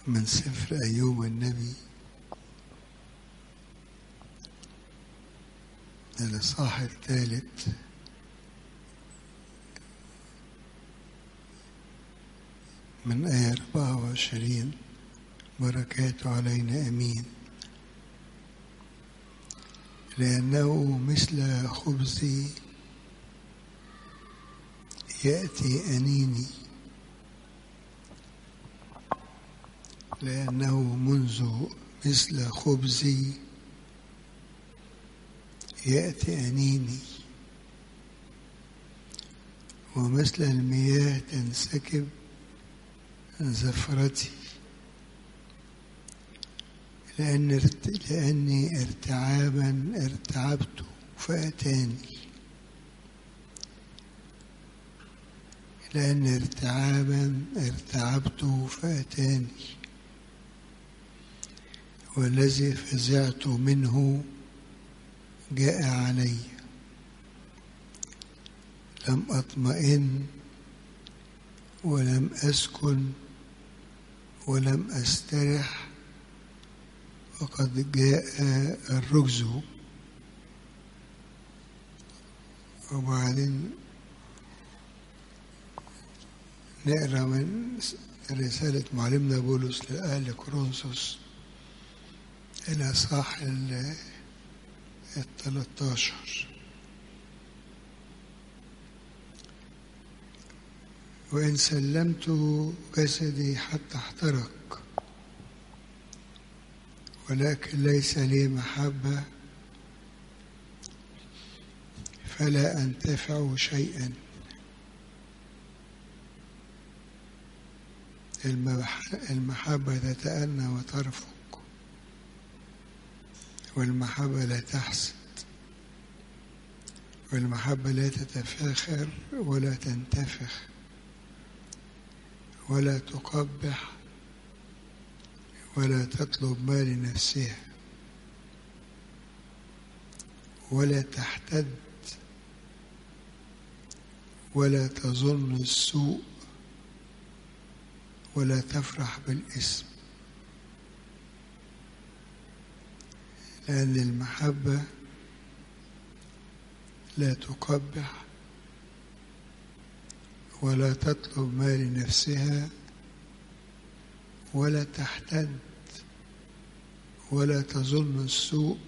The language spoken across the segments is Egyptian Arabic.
من سفر أيوب النبي الإصحاح الثالث من آية 24 بركاته علينا أمين لأنه مثل خبزي يأتي أنيني لأنه منذ مثل خبزي يأتي أنيني ومثل المياه تنسكب زفرتي لأن ارت... لأني ارتعابا ارتعبت فأتاني لأن ارتعابا ارتعبت فأتاني والذي فزعت منه جاء علي لم أطمئن ولم أسكن ولم أسترح وقد جاء الرجز وبعدين نقرا من رسالة معلمنا بولس لأهل كورنثوس إلى صح ال 13 وإن سلمت جسدي حتى احترق ولكن ليس لي محبة فلا أنتفع شيئا المحبة تتأنى وترفق والمحبة لا تحسد والمحبة لا تتفاخر ولا تنتفخ ولا تقبح ولا تطلب ما لنفسها ولا تحتد ولا تظن السوء ولا تفرح بالاسم لأن المحبة لا تقبح ولا تطلب ما لنفسها ولا تحتد ولا تظن السوء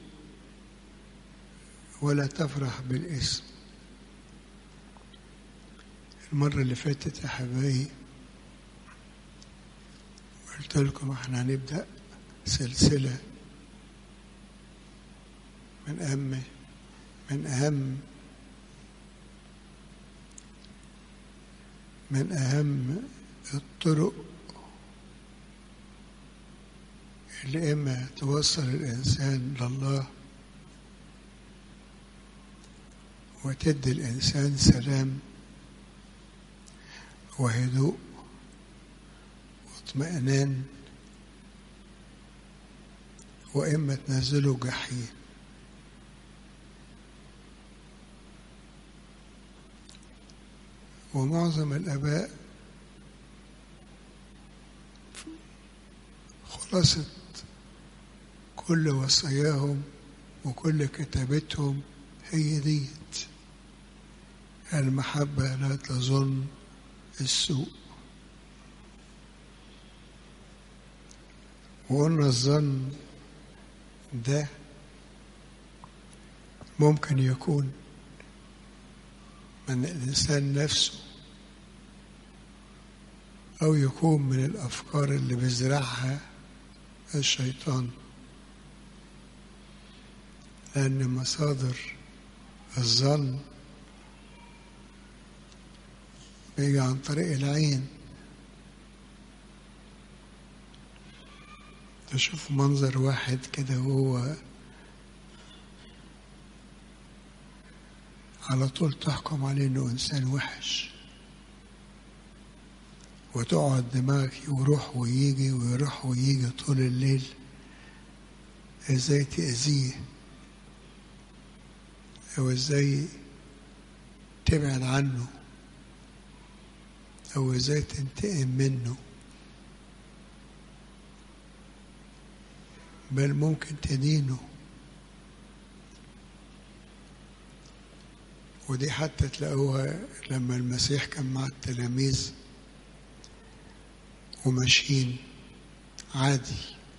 ولا تفرح بالاسم المرة اللي فاتت يا حبايبي قلت لكم احنا هنبدأ سلسلة من أهم من أهم من أهم الطرق اللي إما توصل الإنسان لله وتدي الإنسان سلام وهدوء واطمئنان وإما تنزله جحيم ومعظم الآباء خلاصة كل وصاياهم وكل كتابتهم هي ديت المحبة لا تظن السوء وقلنا الظن ده ممكن يكون من الإنسان نفسه أو يكون من الأفكار اللي بيزرعها الشيطان لأن مصادر الظن بيجي عن طريق العين تشوف منظر واحد كده وهو على طول تحكم عليه انه انسان وحش وتقعد دماغك يروح ويجي ويروح ويجي طول الليل ازاي تأذيه او ازاي تبعد عنه او ازاي تنتقم منه بل ممكن تدينه ودي حتى تلاقوها لما المسيح كان مع التلاميذ وماشيين عادي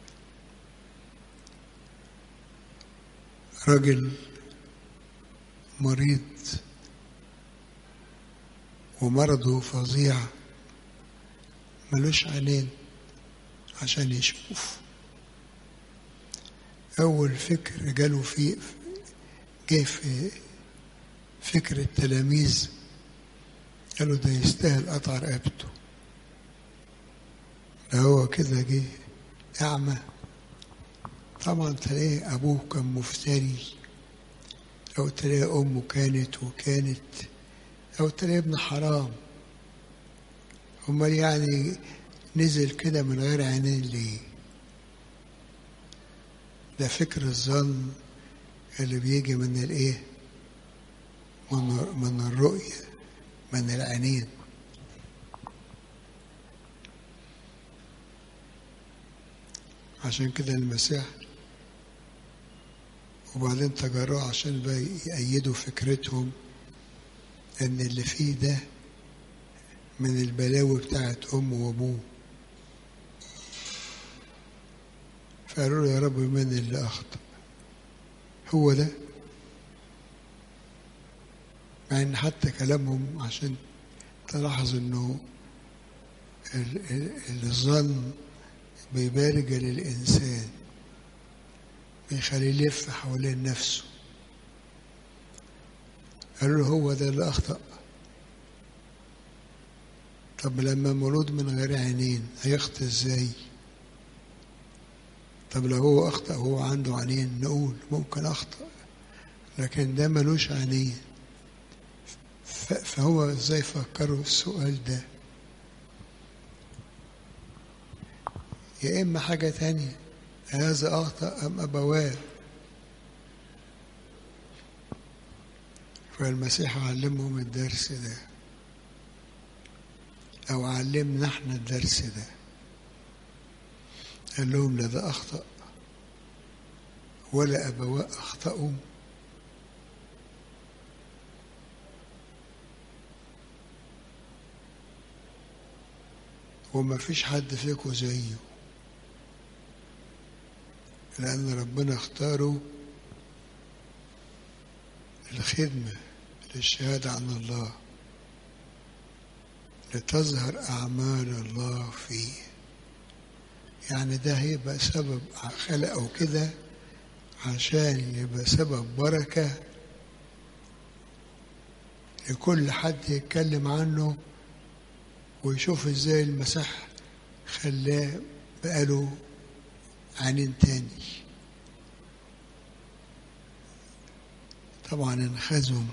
راجل مريض ومرضه فظيع ملوش عينين عشان يشوف أول فكر جاله في جه في فكر التلاميذ قالوا ده يستاهل قطع رقبته ده هو كده جه أعمى طبعا تلاقيه أبوه كان مفتري أو تلاقي أمه كانت وكانت أو تلاقي ابن حرام أمال يعني نزل كده من غير عينين ليه ده فكر الظن اللي بيجي من الايه من من الرؤية من العينين عشان كده المسيح وبعدين تجرؤوا عشان بقى يأيدوا فكرتهم ان اللي فيه ده من البلاوي بتاعت امه وابوه فقالوا له يا رب من اللي اخطا هو ده مع ان حتى كلامهم عشان تلاحظ انه الظن بيبارج للانسان بيخليه يلف حوالين نفسه قالوا له هو ده اللي اخطأ طب لما مولود من غير عينين هيخطئ ازاي طب لو هو اخطأ وهو عنده عينين نقول ممكن اخطأ لكن ده ملوش عينين فهو ازاي فكروا السؤال ده يا اما حاجة تانية هذا اخطأ ام ابواه فالمسيح علمهم الدرس ده أو علمنا احنا الدرس ده قال لهم لا ده أخطأ ولا أبواء أخطأوا وما فيش حد فيكم زيه لأن ربنا اختاره الخدمة للشهادة عن الله لتظهر أعمال الله فيه يعني ده هيبقى سبب خلقه كده عشان يبقى سبب بركة لكل حد يتكلم عنه ويشوف ازاي المسيح خلاه بقاله عينين تاني طبعا انخزم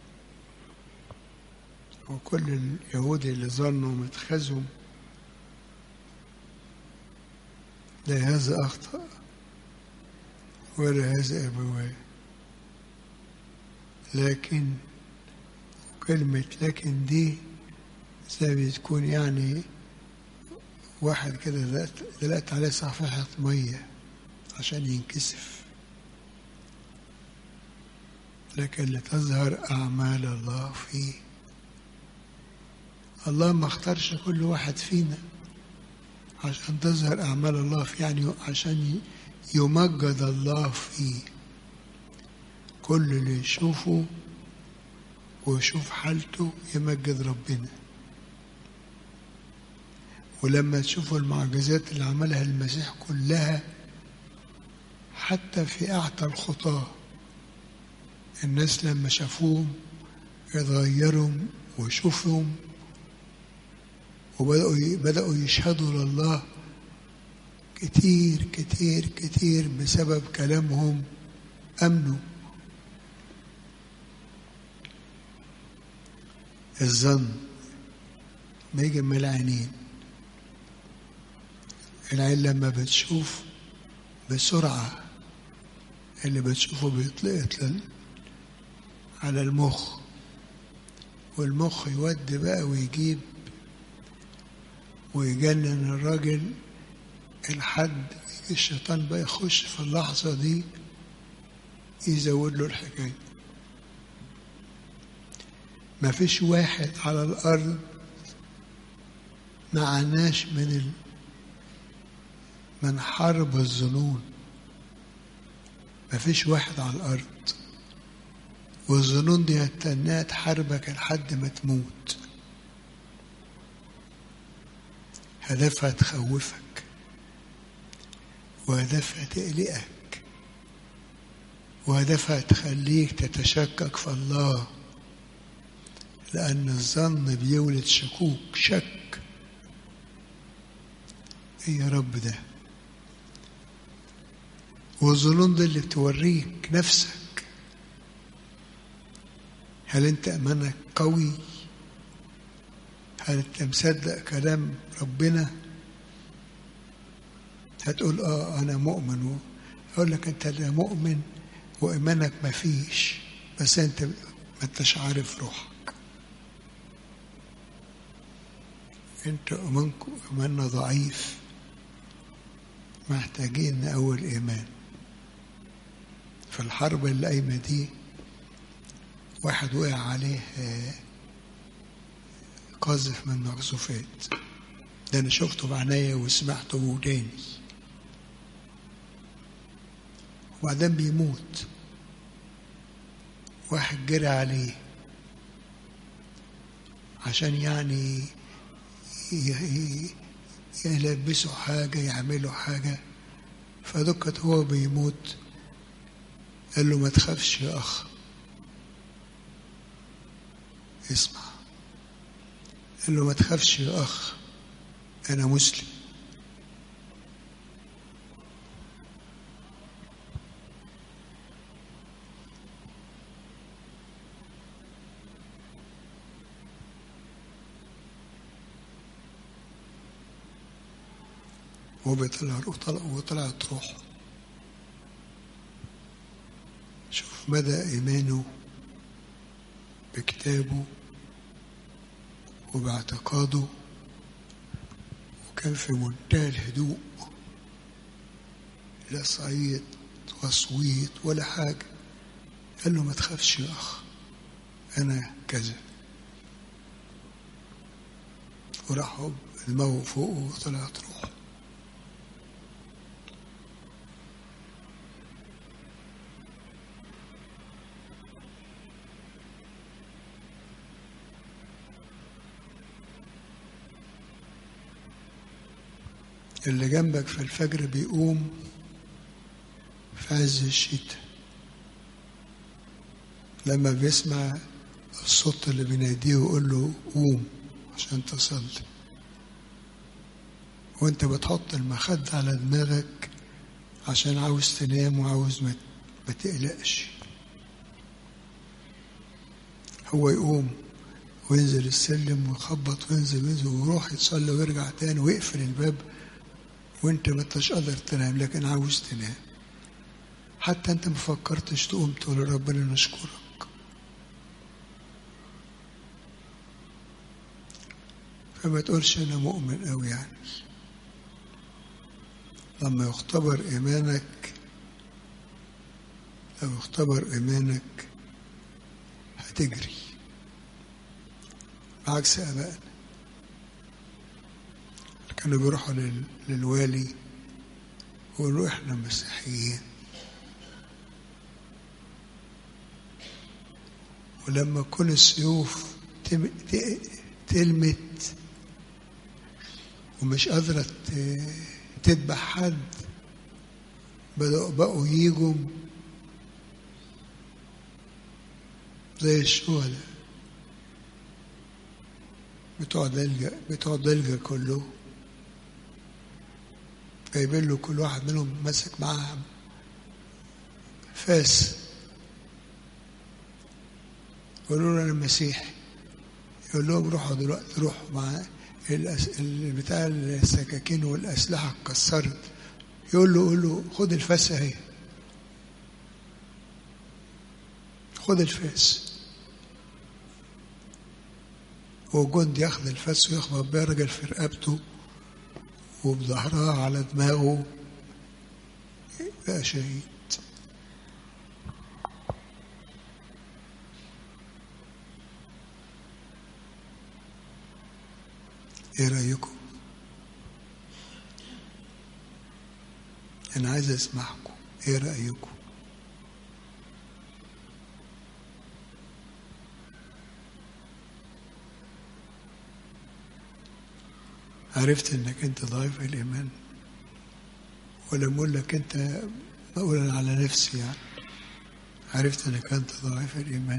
وكل اليهود اللي ظنوا متخزم لا هذا أخطأ ولا هذا أبواه لكن كلمة لكن دي زي بتكون يعني واحد كده دلقت عليه صفيحة مية عشان ينكسف لكن لتظهر أعمال الله فيه الله ما اختارش كل واحد فينا عشان تظهر أعمال الله فيه يعني عشان يمجد الله فيه كل اللي يشوفه ويشوف حالته يمجد ربنا ولما تشوفوا المعجزات اللي عملها المسيح كلها حتى في أعتى الخطاة الناس لما شافوهم اتغيروا وشوفهم وبدأوا بدأوا يشهدوا لله كتير كتير كتير بسبب كلامهم أمنوا الظن بيجي من العينين العين لما بتشوف بسرعة اللي بتشوفه بيطلق على المخ والمخ يودي بقى ويجيب ويجنن الراجل الحد الشيطان بقى يخش في اللحظة دي يزود له الحكاية ما فيش واحد على الأرض ما عناش من ال... من حرب الظنون ما فيش واحد على الأرض والظنون دي هتنها تحاربك لحد ما تموت هدفها تخوفك وهدفها تقلقك وهدفها تخليك تتشكك في الله لأن الظن بيولد شكوك شك إيه يا رب ده والظنون دي اللي بتوريك نفسك هل انت ايمانك قوي هل انت مصدق كلام ربنا هتقول اه انا مؤمن اقول لك انت لا مؤمن وايمانك ما فيش بس انت ما انتش عارف روحك انت ايمانكم ايماننا ضعيف محتاجين نقوي الايمان في الحرب اللي قايمه دي واحد وقع عليه قذف من مقذوفات ده انا شفته بعينيا وسمعته بوداني وبعدين بيموت واحد جري عليه عشان يعني يلبسوا حاجة يعملوا حاجة فدكت هو بيموت قال له ما تخافش يا أخ اسمع قال له ما تخافش يا أخ أنا مسلم وبيطلع وطلع وطلعت روحه شوف مدى إيمانه بكتابه وباعتقاده وكان في منتهى الهدوء لا صعيد وصويت ولا حاجة قال له ما تخافش يا أخ أنا كذا وراحوا دماغه فوق وطلعت روحه اللي جنبك في الفجر بيقوم في عز الشتاء لما بيسمع الصوت اللي بيناديه ويقول له قوم عشان تصلي وانت بتحط المخدة على دماغك عشان عاوز تنام وعاوز ما, ما تقلقش هو يقوم وينزل السلم ويخبط وينزل وينزل ويروح يتصلي ويرجع تاني ويقفل الباب وانت ما انتش قادر تنام لكن عاوز تنام حتى انت ما فكرتش تقوم تقول ربنا نشكرك فما تقولش انا مؤمن قوي يعني لما يختبر ايمانك لو اختبر ايمانك هتجري بعكس ابائنا كانوا بيروحوا لل... للوالي ويقولوا احنا مسيحيين ولما كل السيوف تم... ت... تلمت ومش قادرة ت... تذبح حد بدأوا بقوا يجوا زي الشهداء بتوع دلجة بتوع دلجة كله جايبين له كل واحد منهم ماسك معاه فاس يقولوا له انا مسيحي يقول لهم روحوا دلوقتي روحوا مع بتاع السكاكين والاسلحه اتكسرت يقول له يقول له خد الفاس اهي خد الفاس هو جندي ياخد الفاس ويخبط بيه راجل في رقبته وبظهرها على دماغه بقى شهيد ايه رايكم انا عايز اسمعكم ايه رايكم عرفت انك انت ضعيف الايمان ولا بقول لك انت بقول على نفسي يعني عرفت انك انت ضعيف الايمان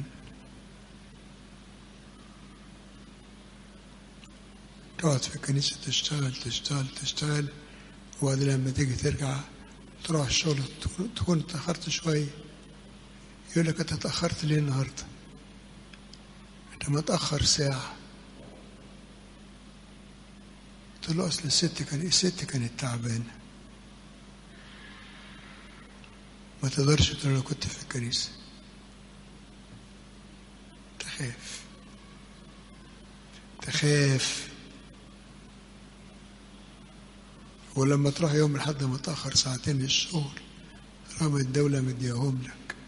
تقعد في الكنيسة تشتغل تشتغل تشتغل وبعدين لما تيجي ترجع تروح الشغل تكون اتأخرت شوية يقول لك انت اتأخرت ليه النهاردة؟ انت متأخر ساعة قلت له اصل الست كان الست كانت تعبانة ما تقدرش تقول انا كنت في الكنيسة تخاف تخاف ولما تروح يوم لحد متأخر ساعتين للشغل رغم الدولة مديهم لك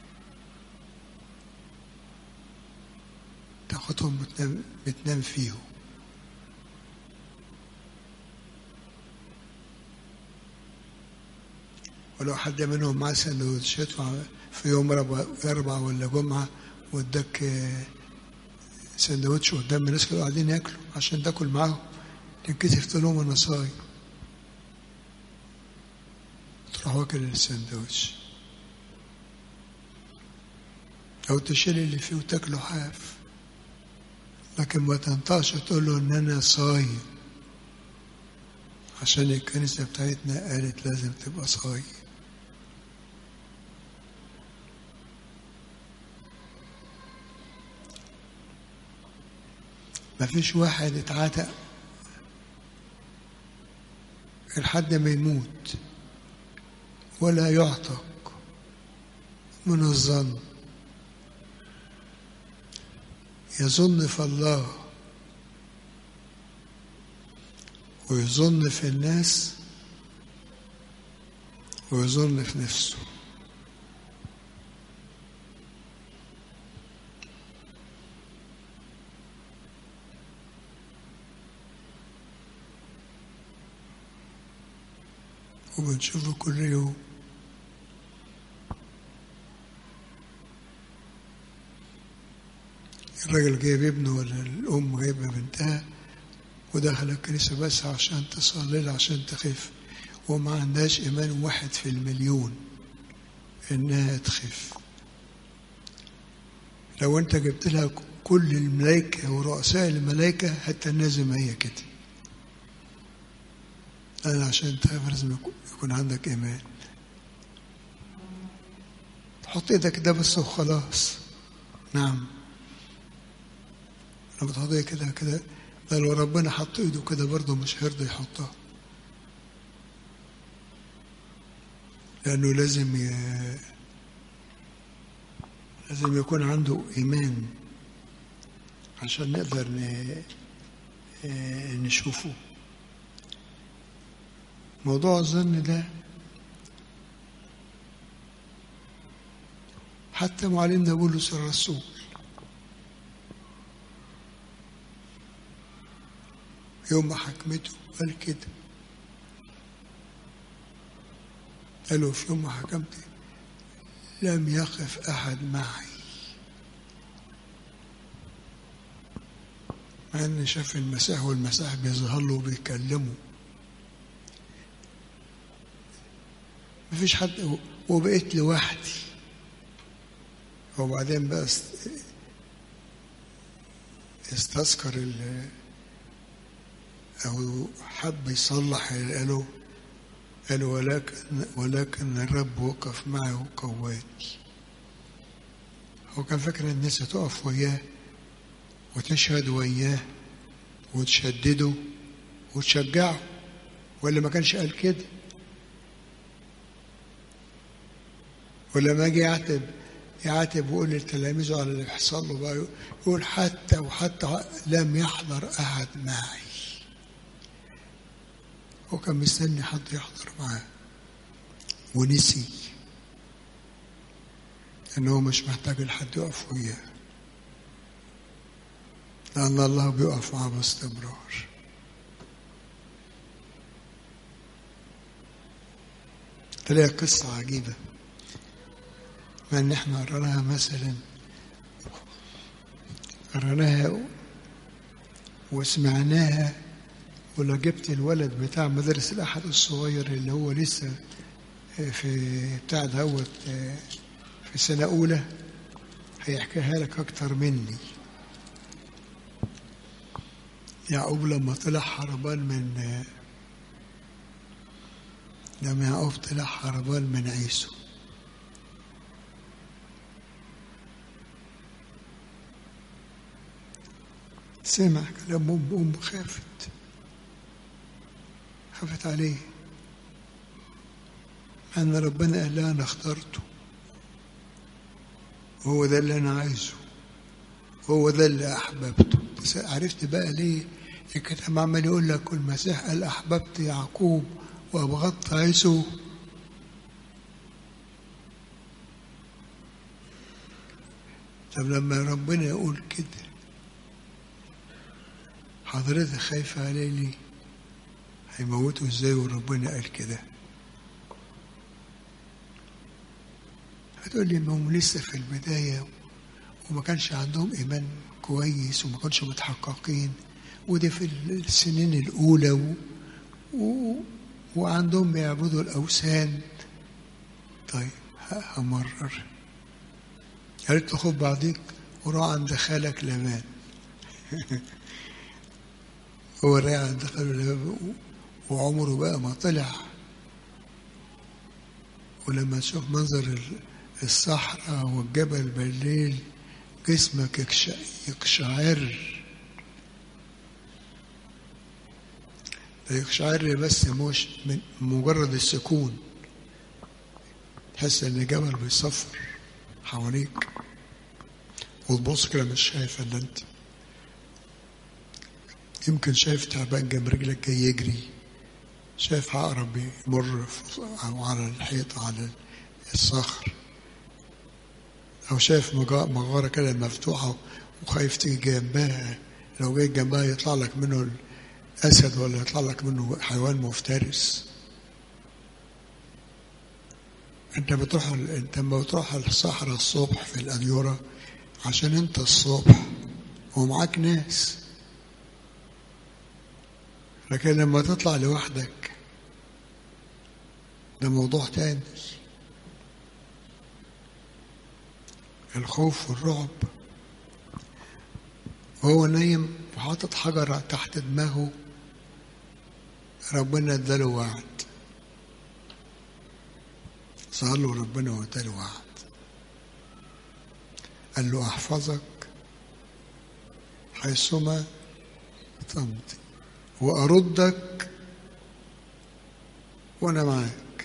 تاخدهم بتنام, بتنام فيهم ولو حد منهم معاه سندوتشات في يوم أربعة ولا جمعة واداك سندوتش قدام الناس كانوا قاعدين ياكلوا عشان تاكل معاهم تنكتف تقول لهم انا صايم تروح واكل السندوتش أو تشيل اللي فيه وتاكله حاف لكن ما تنطقش تقول له إن أنا صايم عشان الكنيسة بتاعتنا قالت لازم تبقى صايم مفيش واحد اتعتق لحد ما يموت ولا يعتق من الظن يظن في الله ويظن في الناس ويظن في نفسه وبنشوفه كل يوم الراجل جايب ابنه ولا الأم جايبة بنتها ودخل الكنيسة بس عشان تصلي لها عشان تخف وما عندهاش إيمان واحد في المليون إنها تخف لو أنت جبت لها كل الملائكة ورؤساء الملائكة هتنازم هي كده أنا عشان تخاف لازم يكون عندك إيمان تحط إيدك ده بس وخلاص نعم لما تحط إيدك كده كده ده لو ربنا حط إيده كده برضه مش هيرضى يحطها لأنه لازم ي... لازم يكون عنده إيمان عشان نقدر ن... نشوفه موضوع الظن ده حتى معلمنا بولس الرسول يوم ما حكمته قال كده قالوا في يوم ما حكمت لم يقف أحد معي مع إن شاف المسيح والمسيح بيظهر له وبيكلمه مفيش حد وبقيت لوحدي وبعدين بقى استذكر ال أو حب يصلح قالوا قالوا ولكن ولكن الرب وقف معي وقواني هو كان فاكر الناس تقف وياه وتشهد وياه وتشدده وتشجعه ولا ما كانش قال كده ولما اجي يعتب يعاتب ويقول لتلاميذه على اللي بيحصل له بقى يقول حتى وحتى لم يحضر احد معي هو كان مستني حد يحضر معاه ونسي ان هو مش محتاج لحد يقف وياه لان الله بيقف معاه باستمرار تلاقي قصة عجيبة مع ان احنا قرأناها مثلا قرأناها وسمعناها ولو جبت الولد بتاع مدرسة الأحد الصغير اللي هو لسه في بتاع دوت في سنة أولى هيحكيها لك أكتر مني يعقوب لما طلع هربان من لما يعقوب طلع هربان من عيسو سمع كلام أم أم خافت خافت عليه مع ان ربنا قال لها انا اخترته هو ده اللي انا عايزه هو ده اللي احببته عرفت بقى ليه الكتاب عمال يقول لك المسيح قال احببت يعقوب وابغضت عيسو طب لما ربنا يقول كده حضرتك خايفة عليه ليه؟ هيموتوا ازاي وربنا قال كده؟ هتقول لي ما هم لسه في البداية وما كانش عندهم إيمان كويس وما كانش متحققين وده في السنين الأولى و... و... وعندهم بيعبدوا الأوثان طيب همرر قالت له خد بعضيك وروح عند خالك لبان هو رايح عند خاله لبان وعمره بقى ما طلع ولما تشوف منظر الصحراء والجبل بالليل جسمك يقشعر يقشعر بس مش من مجرد السكون تحس ان الجبل بيصفر حواليك وتبص كده مش شايف الا انت يمكن شايف تعبان جنب رجلك جاي يجري شايف عقرب بيمر أو على الحيط على الصخر أو شايف مغارة كده مفتوحة وخايف تيجي جنبها لو جيت جنبها يطلع لك منه الأسد ولا يطلع لك منه حيوان مفترس أنت بتروح أنت لما بتروح الصحراء الصبح في الأديرة عشان أنت الصبح ومعاك ناس لكن لما تطلع لوحدك ده موضوع تاني الخوف والرعب وهو نايم وحاطط حجر تحت دماغه ربنا اداله وعد ظهر له ربنا واداله وعد قال له احفظك حيثما تمضي واردك وانا معاك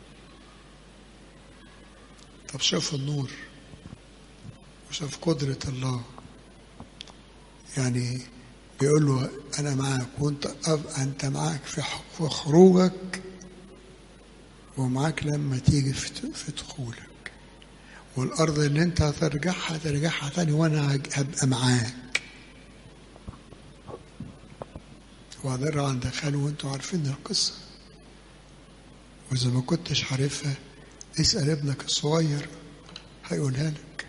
طب شاف النور وشاف قدرة الله يعني بيقول له أنا معاك وأنت أنت معاك في في خروجك ومعاك لما تيجي في دخولك والأرض اللي أنت هترجعها ترجعها تاني وأنا هبقى معاك وعذر عند خاله وأنتوا عارفين القصة وإذا ما كنتش عارفها اسأل ابنك الصغير هيقولها لك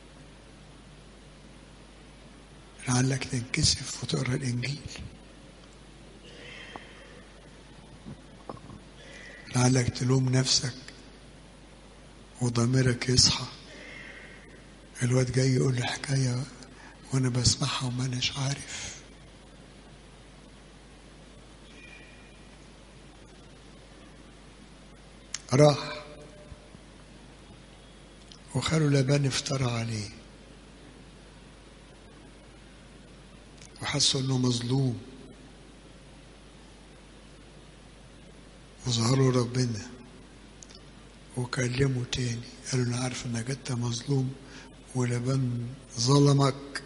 لعلك تنكسف وتقرا الانجيل لعلك تلوم نفسك وضميرك يصحى الواد جاي يقول لي حكايه وانا بسمعها ومانيش عارف راح وخاله لبان افترى عليه وحسوا انه مظلوم وظهروا ربنا وكلموا تاني قالوا انا عارف انك انت مظلوم ولبان ظلمك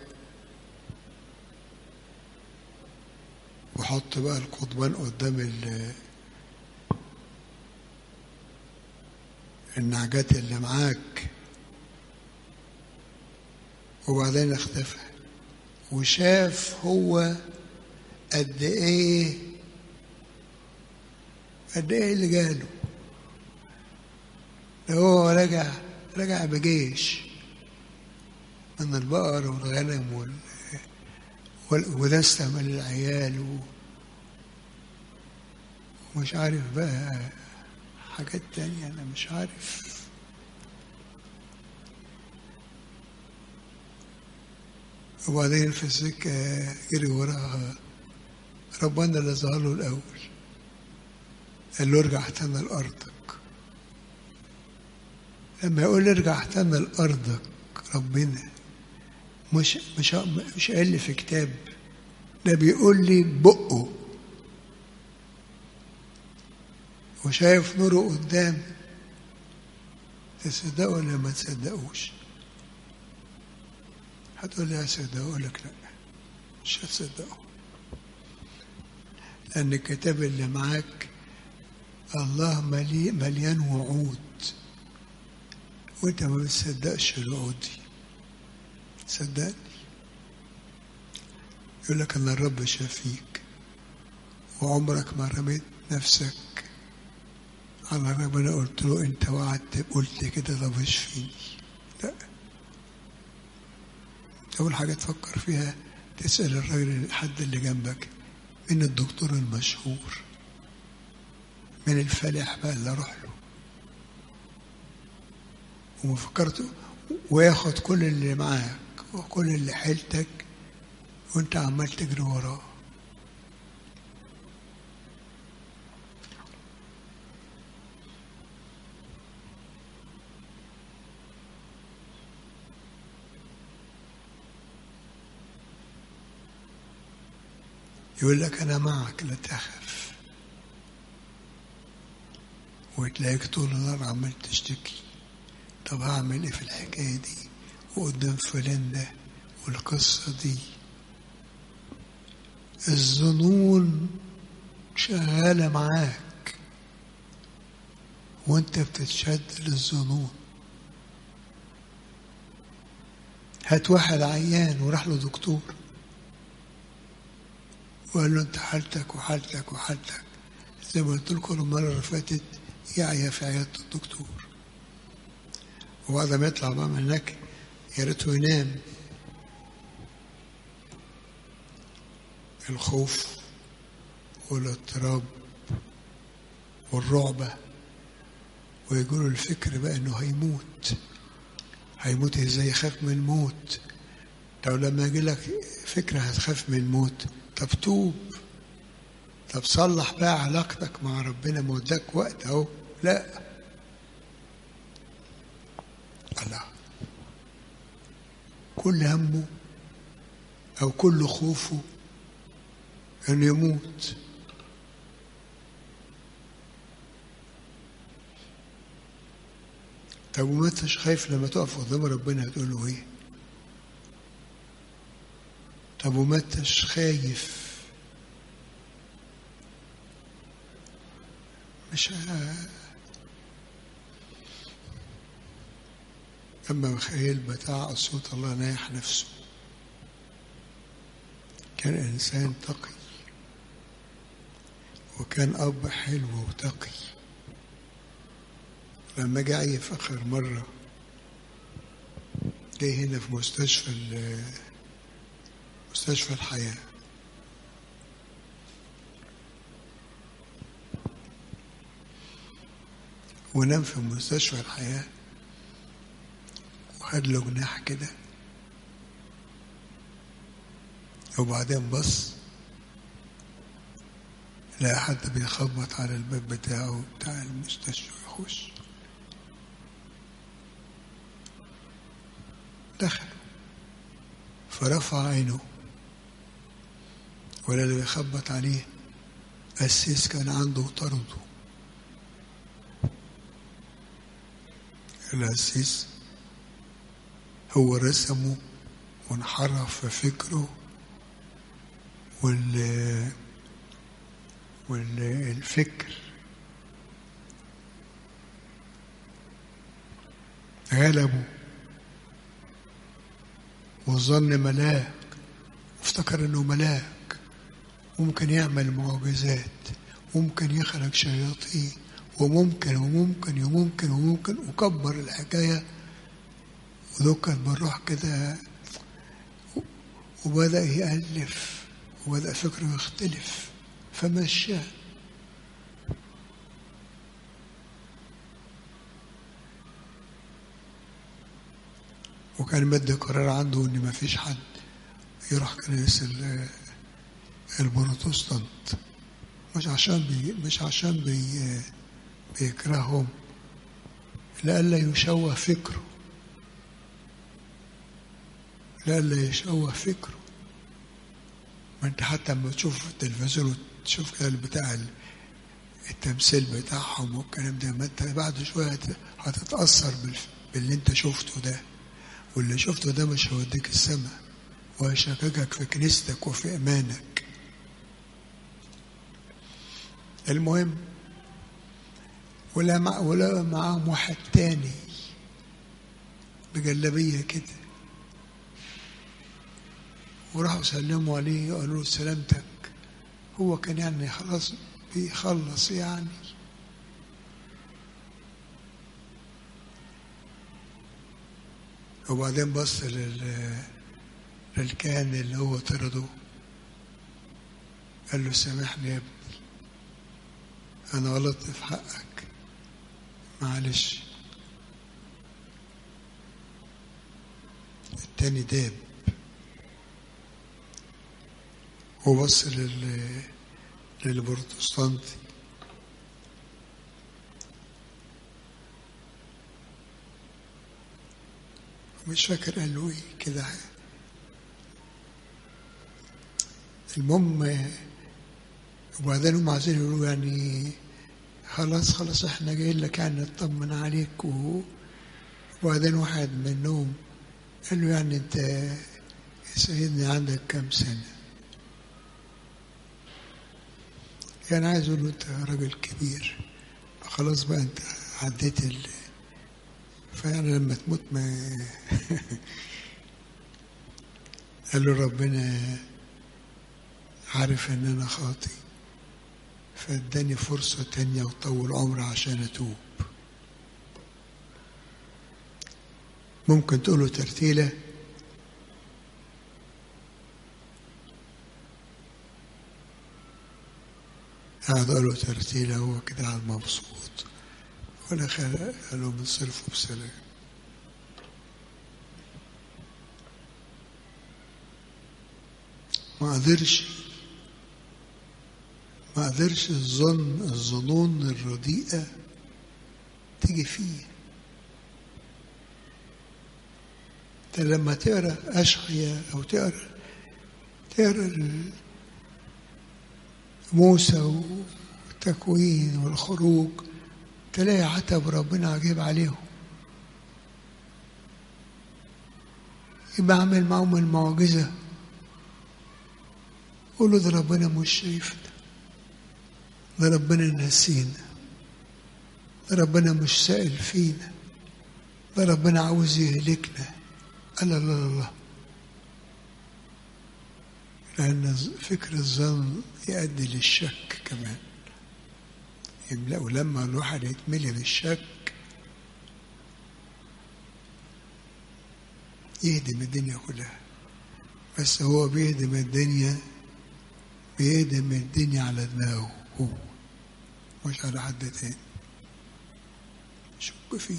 وحط بقى القضبان قدام النعجات اللي معاك وبعدين اختفى وشاف هو قد ايه قد ايه اللي جاله ده هو رجع رجع بجيش من البقر والغنم وال ودستة من العيال و... ومش عارف بقى حاجات تانية أنا مش عارف وبعدين في السكة جري وراها ربنا اللي ظهر له الأول قال له ارجع تاني لأرضك لما يقول ارجع تاني لأرضك ربنا مش مش مش قال لي في كتاب ده بيقول لي بقه وشايف نوره قدام تصدقوا ولا ما تصدقوش هتقول لي هصدقه اقول لك لا مش هتصدقه لان الكتاب اللي معاك الله ملي مليان وعود وانت ما بتصدقش الوعود دي صدقني يقول لك ان الرب شافيك وعمرك ما رميت نفسك على ربنا قلت له انت وعدت قلت كده طب اشفيني لا اول حاجه تفكر فيها تسال الراجل الحد اللي جنبك من الدكتور المشهور من الفلاح بقى اللي اروح له وما فكرت وياخد كل اللي معاك وكل اللي حيلتك وانت عمال تجري وراه يقول لك أنا معك لا تخف وتلاقيك طول النهار عمال تشتكي طب هعمل ايه في الحكاية دي وقدام فلان ده والقصة دي الظنون شغالة معاك وانت بتتشد للظنون هات واحد عيان وراح له دكتور وقال له انت حالتك وحالتك وحالتك زي ما قلت لكم المرة اللي فاتت يعيا في عيادة الدكتور وبعد ما يطلع بقى من هناك يا ريته ينام الخوف والاضطراب والرعبة ويقولوا الفكر بقى انه هيموت هيموت ازاي يخاف من الموت لو لما يجي لك فكرة هتخاف من الموت طب توب طب صلح بقى علاقتك مع ربنا ما اداك وقت اهو لا الله كل همه او كل خوفه انه يموت طب وما انتش خايف لما تقف قدام ربنا هتقول له ايه طب وما انتش خايف مش ه... أما ميخائيل بتاع صوت الله نايح نفسه كان إنسان تقي وكان أب حلو وتقي لما جه في آخر مرة جه هنا في مستشفى مستشفى الحياة ونام في مستشفى الحياة وخد له جناح كده وبعدين بص لقى حد بيخبط على الباب بتاعه بتاع المستشفى يخش دخل فرفع عينه ولا اللي بيخبط عليه قسيس كان عنده طرده القسيس هو رسمه وانحرف في فكره وال والفكر غلبه وظن ملاك وافتكر انه ملاك ممكن يعمل معجزات ممكن يخرج شياطين وممكن وممكن وممكن وممكن وكبر الحكاية ودكت بالروح كده وبدأ يألف وبدأ فكره يختلف فمشاه وكان مد قرار عنده ان ما فيش حد يروح كنائس البروتستانت مش عشان بي مش عشان بي بيكرههم لئلا يشوه فكره لئلا يشوه فكره ما انت حتى لما تشوف في التلفزيون وتشوف كده بتاع التمثيل بتاعهم والكلام ده ما انت بعد شويه هتتاثر باللي انت شفته ده واللي شفته ده مش هيوديك السماء وهيشككك في كنيستك وفي ايمانك المهم ولا مع ولا معاهم واحد تاني بجلابيه كده وراحوا سلموا عليه وقالوا له سلامتك هو كان يعني خلاص بيخلص يعني وبعدين بص لل للكاهن اللي هو طرده قال له سامحني يا ابني انا غلطت في حقك معلش التاني داب وبص لل للبروتستانتي مش فاكر قال له ايه كده المهم وبعدين هم عايزين يقولوا يعني خلاص خلاص احنا جايين لك يعني نطمن عليك وبعدين واحد منهم قال له يعني انت يا سيدني عندك كام سنة كان عايز يقول له انت راجل كبير خلاص بقى انت عديت ال فيعني لما تموت ما قال له ربنا عارف ان انا خاطي فاداني فرصة تانية وطول عمري عشان اتوب ممكن تقوله ترتيلة قعد قالوا ترتيلة هو كده على المبسوط ولا قالوا بنصرفه بسلام ما قدرش ما قدرش الظن الظنون الرديئة تيجي فيه انت لما تقرا اشعيا او تقرا تقرا موسى والتكوين والخروج تلاقي عتب ربنا عجيب عليهم يبقى عامل معاهم المعجزة قولوا ده ربنا مش شايفنا ده ربنا نسينا ده ربنا مش سائل فينا ده ربنا عاوز يهلكنا الله الله الله لأن فكر الظن يؤدي للشك كمان ولما الواحد يتملي بالشك يهدم الدنيا كلها بس هو بيهدم الدنيا بيهدم الدنيا على دماغه هو مش على حد تاني شك فيه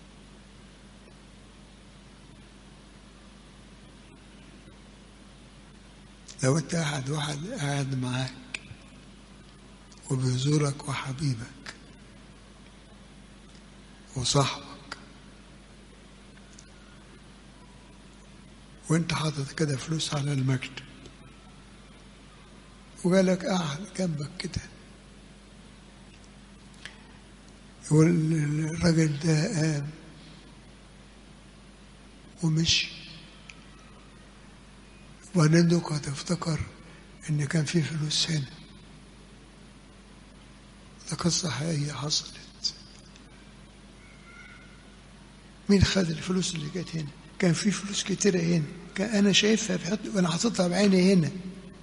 لو انت قاعد واحد قاعد معاك وبيزورك وحبيبك وصاحبك وانت حاطط كده فلوس على المكتب وجالك قاعد جنبك كده والراجل ده قام ومشي وبعدين دوك هتفتكر ان كان في فلوس هنا ده قصة حقيقية حصلت مين خد الفلوس اللي جت هنا كان في فلوس كتيرة هنا كان أنا شايفها بحط وأنا حاططها بعيني هنا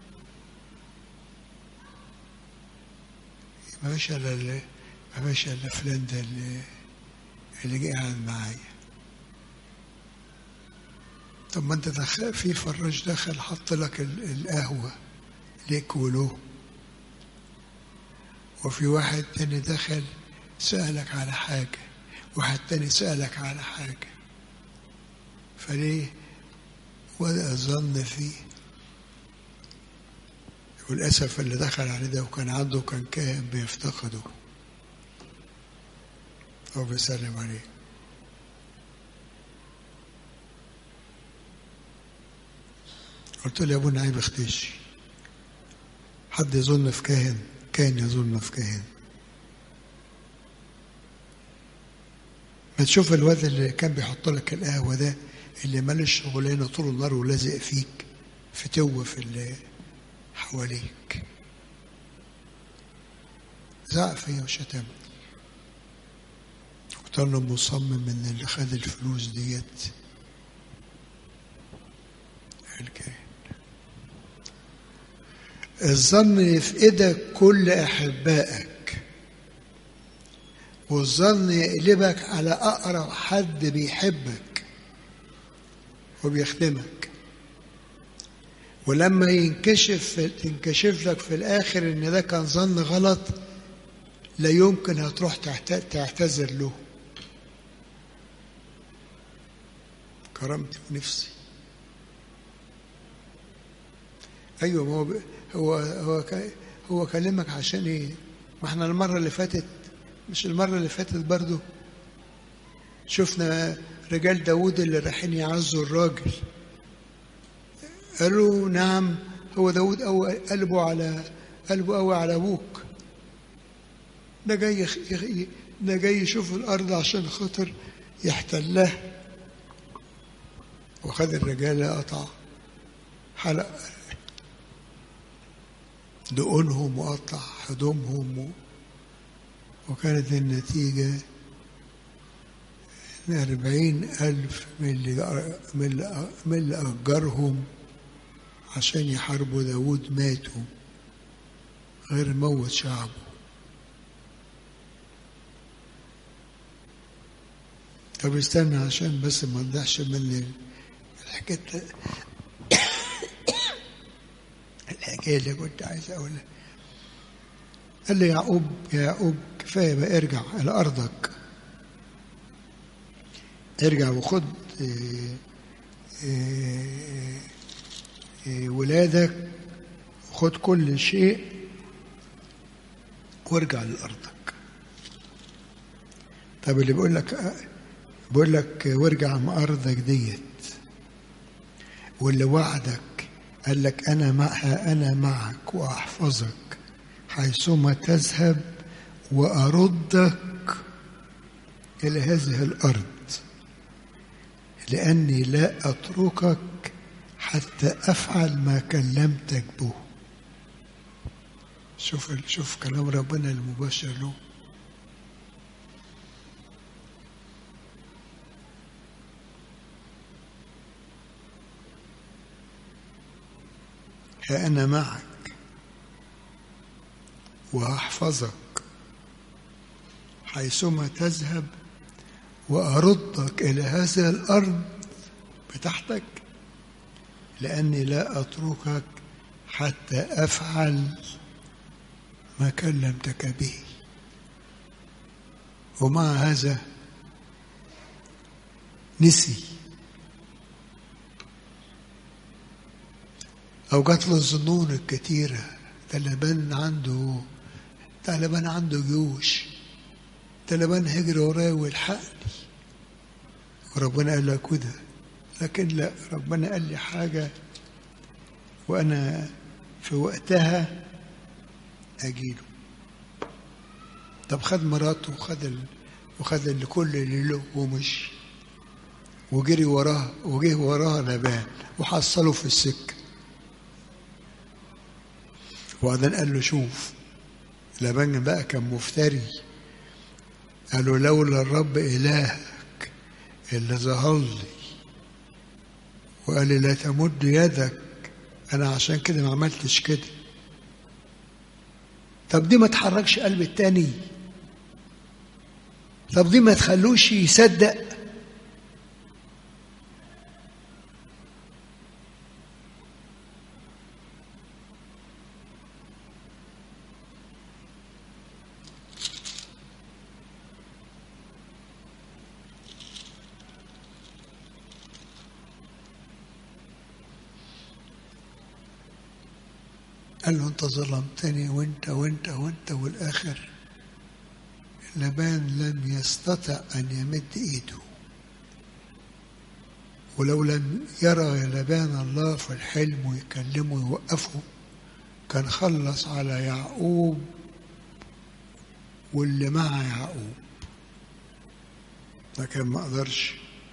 ما فيش إلا ال- ما فيش إلا فلان ده اللي اللي جه قاعد معايا طب ما أنت دخل في فراش دخل حط لك ال- القهوة ليك وله وفي واحد تاني دخل سألك على حاجة واحد تاني سألك على حاجة فليه ولا الظن فيه والأسف اللي دخل عليه ده وكان عنده كان كاهن بيفتقده أو بيسلم عليه قلت له يا ابونا عيب اختشي حد يظن في كاهن كاهن يظن في كاهن ما تشوف الواد اللي كان بيحط لك القهوة ده اللي مالش شغلانة طول النهار ولازق فيك فتوه في اللي حواليك زعق فيا وشتمني قلت له مصمم ان اللي خد الفلوس ديت الكاهن الظن في ايدك كل احبائك والظن يقلبك على اقرب حد بيحبك وبيخدمك ولما ينكشف تنكشف لك في الاخر ان ده كان ظن غلط لا يمكن هتروح تعت- تعتذر له كرامتي ونفسي ايوه ما هو ب- هو هو ك- هو كلمك عشان ايه؟ ما احنا المره اللي فاتت مش المره اللي فاتت برضو شفنا رجال داوود اللي رايحين يعزوا الراجل قالوا نعم هو داوود أو قلبه على قلبه قوي على ابوك ده جاي يخ- يخ- ده جاي يشوف الارض عشان خاطر يحتلها وخد الرجاله قطع حلق دقونهم وقطع هدومهم و... وكانت النتيجة إن أربعين ألف من اللي, من اللي, من اللي أجرهم عشان يحاربوا داود ماتوا غير موت شعبه طب استنى عشان بس ما نضيعش من الحكاية الحكاية اللي كنت عايز أقولها قال لي يعقوب يا يعقوب كفاية بقى ارجع إلى أرضك ارجع وخد إيه، إيه، إيه، ولادك وخد كل شيء وارجع لأرضك طب اللي بيقول لك بيقول لك وارجع من أرضك ديت واللي وعدك قال لك أنا معها أنا معك وأحفظك حيثما تذهب وأردك إلى هذه الأرض لأني لا أتركك حتى أفعل ما كلمتك به شوف شوف كلام ربنا المباشر له ها أنا معك وأحفظك حيثما تذهب وأردك إلى هذه الأرض بتاعتك لأني لا أتركك حتى أفعل ما كلمتك به ومع هذا نسي أو جات له الظنون الكتيرة طالبان عنده طالبان عنده جيوش طالبان هجر ورايا ويلحقني وربنا قال لك كده لكن لا ربنا قال لي حاجة وأنا في وقتها أجيله طب خد مراته وخد ال... وخد اللي كل اللي له ومشي وجري وراه وجه وراه لبان وحصله في السكه وبعدين قال له شوف لبان بقى كان مفتري قال له لولا الرب إلهك اللي ظهر لي وقال لي لا تمد يدك انا عشان كده ما عملتش كده طب دي ما تحركش قلب التاني طب دي ما تخلوش يصدق قال له انت ظلمتني وانت وانت وانت والاخر لبان لم يستطع ان يمد ايده ولو لم يرى لبان الله في الحلم ويكلمه ويوقفه كان خلص على يعقوب واللي مع يعقوب لكن ما قدرش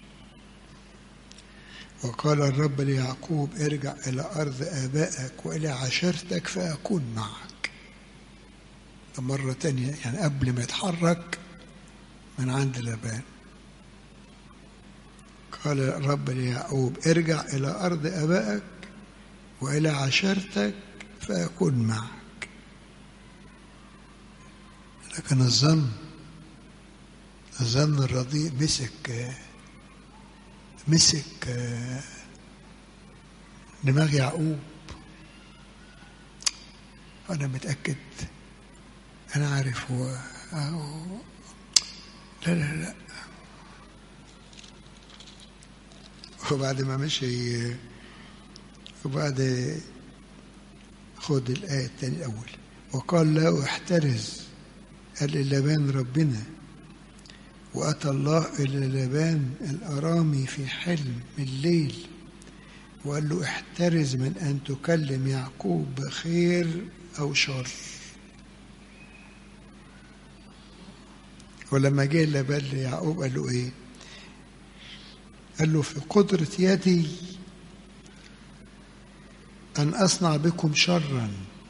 وقال الرب ليعقوب ارجع إلى أرض آبائك وإلى عشيرتك فأكون معك ده مرة تانية يعني قبل ما يتحرك من عند لبان قال الرب ليعقوب ارجع إلى أرض آبائك وإلى عشيرتك فأكون معك لكن الظن الظن الرديء مسك مسك دماغ يعقوب أنا متأكد أنا عارف هو لا لا لا وبعد ما مشي وبعد خد الآية الثانية الأول وقال لا احترز قال لبان ربنا وأتى الله إلى لبان الأرامي في حلم الليل وقال له احترز من أن تكلم يعقوب بخير أو شر ولما جه لبان ليعقوب قال له إيه؟ قال له في قدرة يدي أن أصنع بكم شرا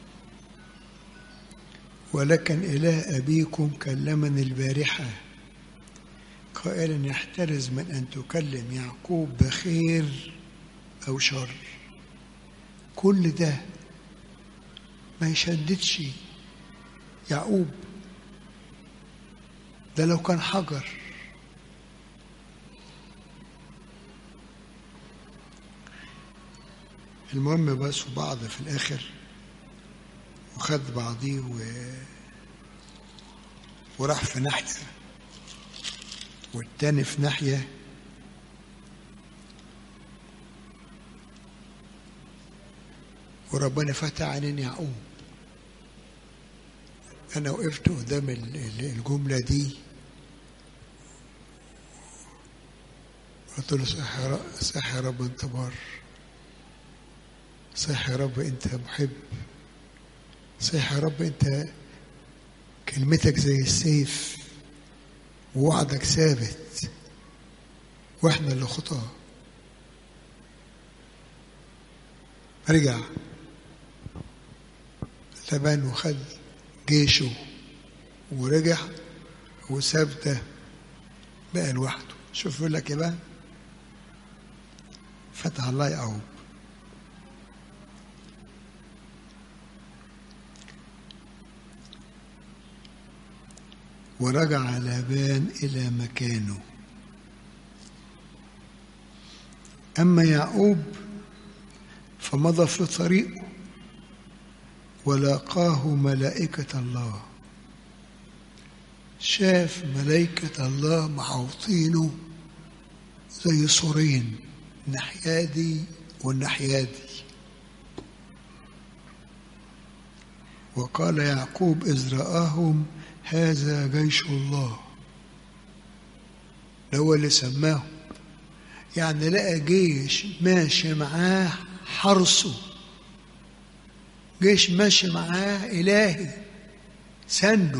ولكن إله أبيكم كلمني البارحة قائلا يحترز من أن تكلم يعقوب بخير أو شر كل ده ما يشددش يعقوب ده لو كان حجر المهم بس بعض في الآخر وخد بعضيه و... وراح في ناحية والتاني في ناحية وربنا فتح عينين يعقوب أنا وقفت قدام الجملة دي قلت له صح يا رب صح يا رب أنت بار صح يا رب أنت محب صح يا رب أنت كلمتك زي السيف ووعدك ثابت واحنا اللي خطاه رجع لبان وخد جيشه ورجع وساب ده بقى لوحده شوف يقول لك ايه بقى فتح الله يعقوب ورجع لابان إلى مكانه أما يعقوب فمضى في طريقه ولاقاه ملائكة الله شاف ملائكة الله محوطينه زي سورين الناحية دي والناحية دي وقال يعقوب إذ رآهم هذا جيش الله ده هو اللي سماه يعني لقى جيش ماشي معاه حرسه جيش ماشي معاه إلهي سنده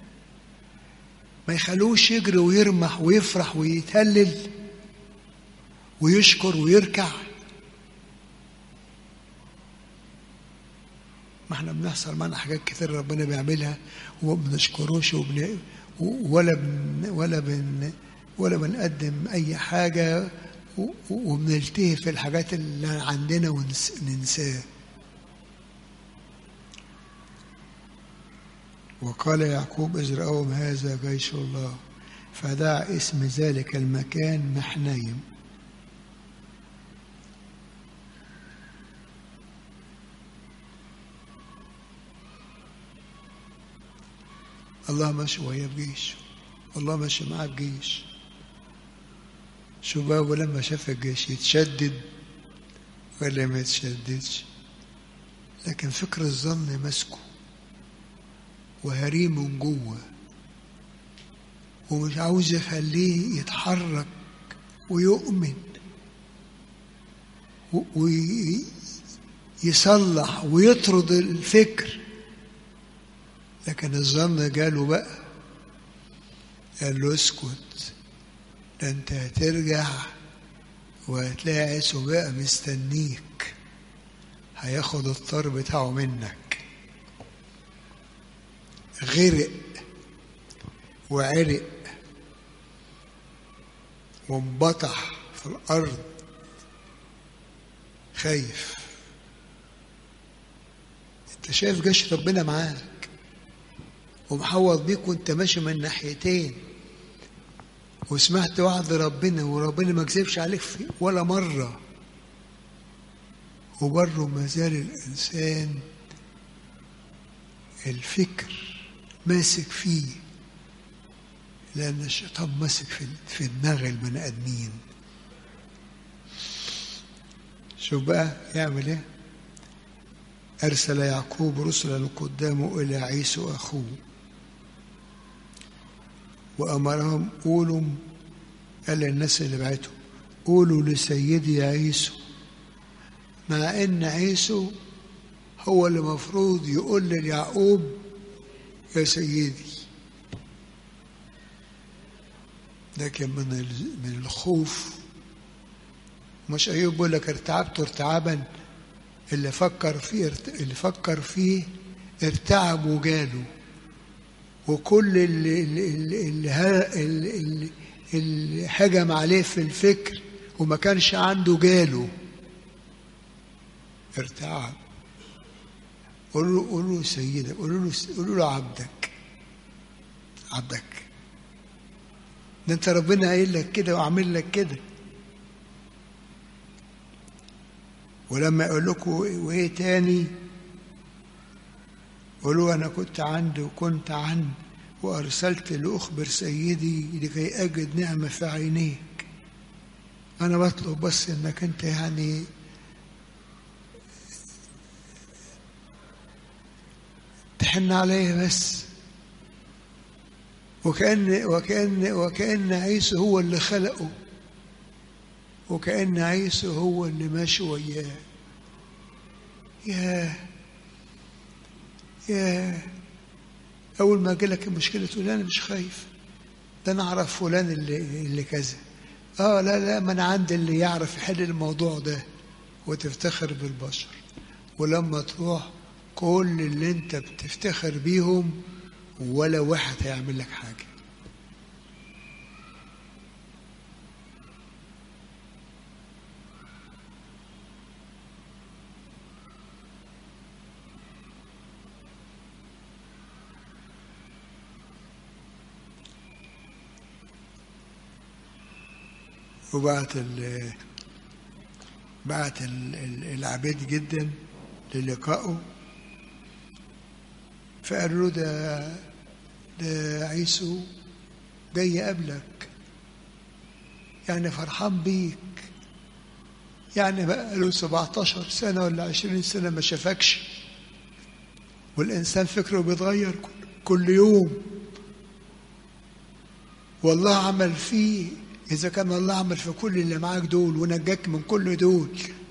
ما يخلوش يجري ويرمح ويفرح ويتهلل ويشكر ويركع ما احنا بنحصل معنا حاجات كتير ربنا بيعملها وما بنشكروش وبن ولا بن ولا بن ولا بنقدم أي حاجة و- و- وبنلتهي في الحاجات اللي عندنا وننساه وقال يعقوب إذ رأوهم هذا جيش الله فدعا اسم ذلك المكان محنيم الله ماشي وهي بجيش والله ماشي معاه بجيش شو بقى ولما شاف الجيش يتشدد ولا ما يتشددش لكن فكر الظن ماسكه وهريه من جوه ومش عاوز يخليه يتحرك ويؤمن ويصلح ويطرد الفكر لكن الظن جاله بقى قال له اسكت ده انت هترجع وهتلاقي عيسو بقى مستنيك هياخد الطار بتاعه منك غرق وعرق وانبطح في الأرض خايف انت شايف جيش ربنا معاك ومحوط بيك وانت ماشي من ناحيتين وسمعت وعد ربنا وربنا ما كذبش عليك في ولا مرة وبره ما زال الإنسان الفكر ماسك فيه لأن الشيطان ماسك في في دماغ البني آدمين شوف بقى يعمل ايه أرسل يعقوب رسلا قدامه إلى عيسو أخوه وأمرهم قولوا قال للناس اللي بعته قولوا لسيدي عيسو مع إن عيسو هو اللي مفروض يقول ليعقوب يا سيدي لكن من من الخوف مش أيوب بيقول لك ارتعبت ارتعابا اللي فكر فيه اللي فكر فيه ارتعب وجاله وكل اللي اللي, اللي, اللي, اللي هجم عليه في الفكر وما كانش عنده جاله ارتعب قولوا له قولوا له سيدك قولوا له قولوا له عبدك عبدك ده انت ربنا قايل لك كده وعامل لك كده ولما يقول لكم وايه تاني قولوا انا كنت عندي وكنت عند وارسلت لاخبر سيدي لكي اجد نعمه في عينيك انا بطلب بس انك انت يعني تحن عليا بس وكأن وكأن وكأن عيسى هو اللي خلقه وكأن عيسى هو اللي ماشي وياه ياه ياه أول ما جالك المشكلة تقول أنا مش خايف ده أنا أعرف فلان اللي اللي كذا آه لا لا ما أنا عندي اللي يعرف يحل الموضوع ده وتفتخر بالبشر ولما تروح كل اللي أنت بتفتخر بيهم ولا واحد هيعمل لك حاجة وبعت ال بعت العبيد جدا للقائه فقالوا له ده ده عيسو جاي قبلك يعني فرحان بيك يعني بقى له 17 سنة ولا 20 سنة ما شافكش والإنسان فكره بيتغير كل يوم والله عمل فيه إذا كان الله عمل في كل اللي معاك دول ونجاك من كل دول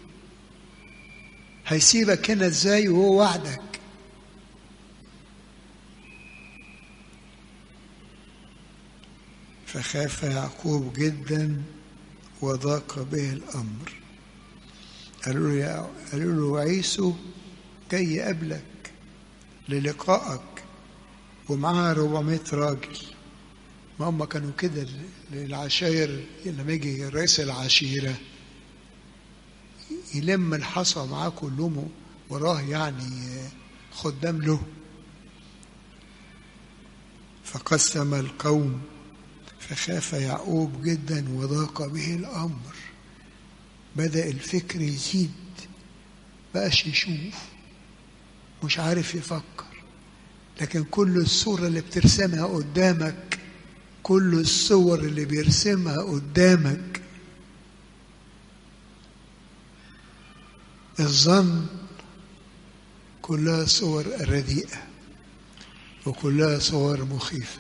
هيسيبك هنا ازاي وهو وعدك فخاف يعقوب جدا وضاق به الأمر قالوا له يا قالوا له عيسو جاي قبلك للقائك ومعاه 400 راجل ما هم كانوا كده العشاير لما يجي رئيس العشيرة يلم الحصى معاه كلهم وراه يعني خدام له فقسم القوم فخاف يعقوب جدا وضاق به الأمر بدأ الفكر يزيد بقاش يشوف مش عارف يفكر لكن كل الصورة اللي بترسمها قدامك كل الصور اللي بيرسمها قدامك الظن كلها صور رديئة وكلها صور مخيفة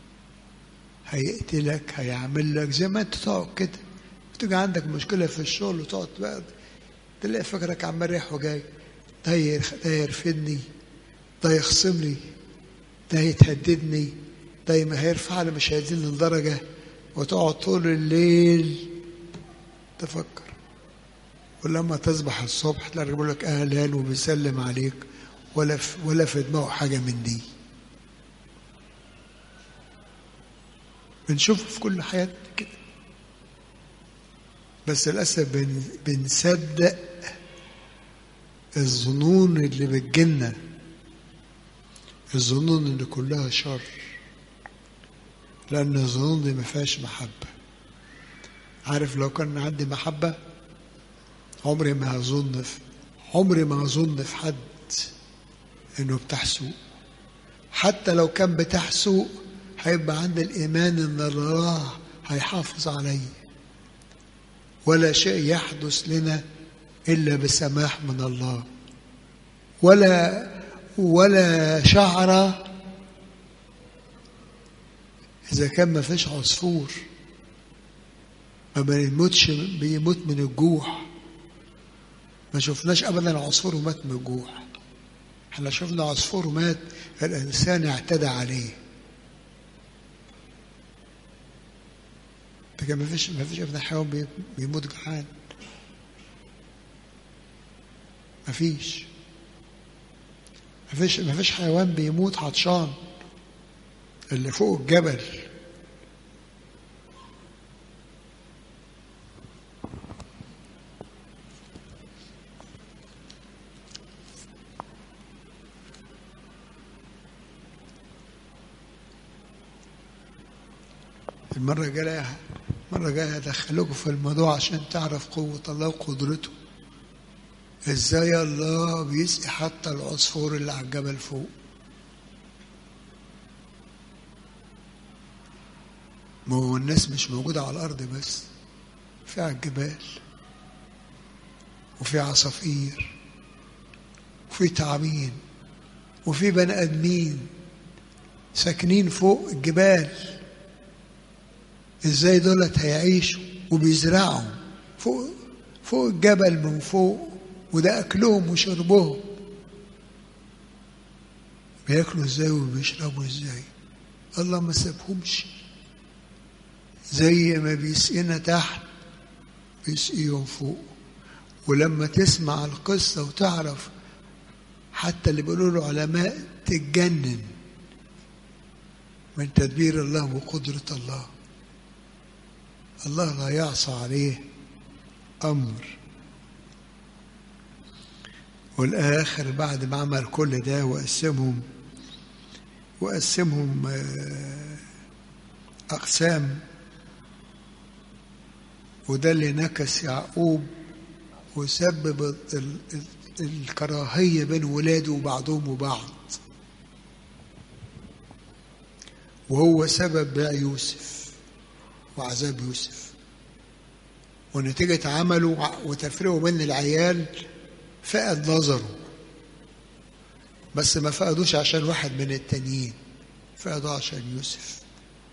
هيقتلك هيعمل لك زي ما انت تقعد كده تيجي عندك مشكلة في الشغل وتقعد بقى تلاقي فكرك عمال رايح وجاي ده ده يرفدني ده يخصمني ده يتهددني ده ما هيرفع لي مش هيديني الدرجة وتقعد طول الليل تفكر ولما تصبح الصبح تلاقي بيقول لك اهلا وبيسلم عليك ولا في ولا في دماغه حاجه من دي بنشوفه في كل حياتنا كده بس للاسف بن بنصدق الظنون اللي بتجيلنا الظنون اللي كلها شر لان الظنون دي ما فيهاش محبه عارف لو كان عندي محبه عمري ما هظن في عمري ما هظن في حد انه بتاع سوء حتى لو كان بتاع سوء هيبقى عندي الايمان ان الله هيحافظ علي ولا شيء يحدث لنا الا بسماح من الله ولا ولا شعره اذا كان ما فيش عصفور ما بيموتش بيموت من الجوع ما شفناش ابدا عصفور مات من الجوع احنا شفنا عصفور مات الانسان اعتدى عليه لكن ما فيش ما فيش ابدا حيوان بيموت جعان ما فيش ما فيش ما فيش حيوان بيموت عطشان اللي فوق الجبل المرة الجاية المرة الجاية هدخلكم في الموضوع عشان تعرف قوة الله وقدرته ازاي الله بيسقي حتى العصفور اللي على الجبل فوق ما هو الناس مش موجودة على الأرض بس في على الجبال وفي عصافير وفي تعابين وفي بني آدمين ساكنين فوق الجبال ازاي دولت هيعيشوا وبيزرعوا فوق فوق الجبل من فوق وده اكلهم وشربهم بياكلوا ازاي وبيشربوا ازاي الله ما سابهمش زي ما بيسقينا تحت بيسقيهم فوق ولما تسمع القصة وتعرف حتى اللي بيقولوا له علماء تتجنن من تدبير الله وقدرة الله الله لا يعصى عليه أمر والآخر بعد ما عمل كل ده وقسمهم وقسمهم أقسام وده اللي نكس يعقوب وسبب الكراهية بين ولاده وبعضهم وبعض وهو سبب بيع يوسف وعذاب يوسف ونتيجة عمله وتفريقه بين العيال فقد نظره بس ما فقدوش عشان واحد من التانيين فقدوا عشان يوسف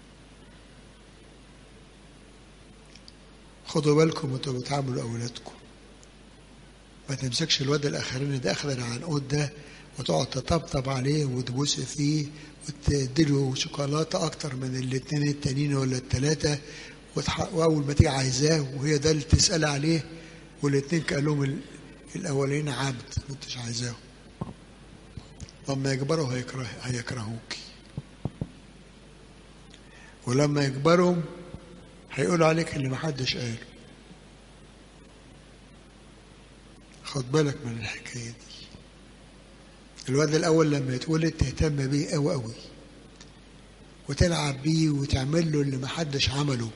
خدوا بالكم وانتوا بتعاملوا اولادكم ما تمسكش الواد الاخراني ده اخذ العنقود ده وتقعد تطبطب عليه وتبوس فيه وتديله شوكولاته اكتر من الاثنين التانيين ولا الثلاثه واول ما تيجي عايزاه وهي ده اللي تسال عليه والاثنين قال لهم الاولين عبد ما انتش عايزاه لما يكبروا هيكره هيكرهوك ولما يكبروا هيقولوا عليك اللي محدش قاله خد بالك من الحكاية دي الواد الأول لما يتولد تهتم بيه أوي أوي وتلعب بيه وتعمل له اللي محدش عمله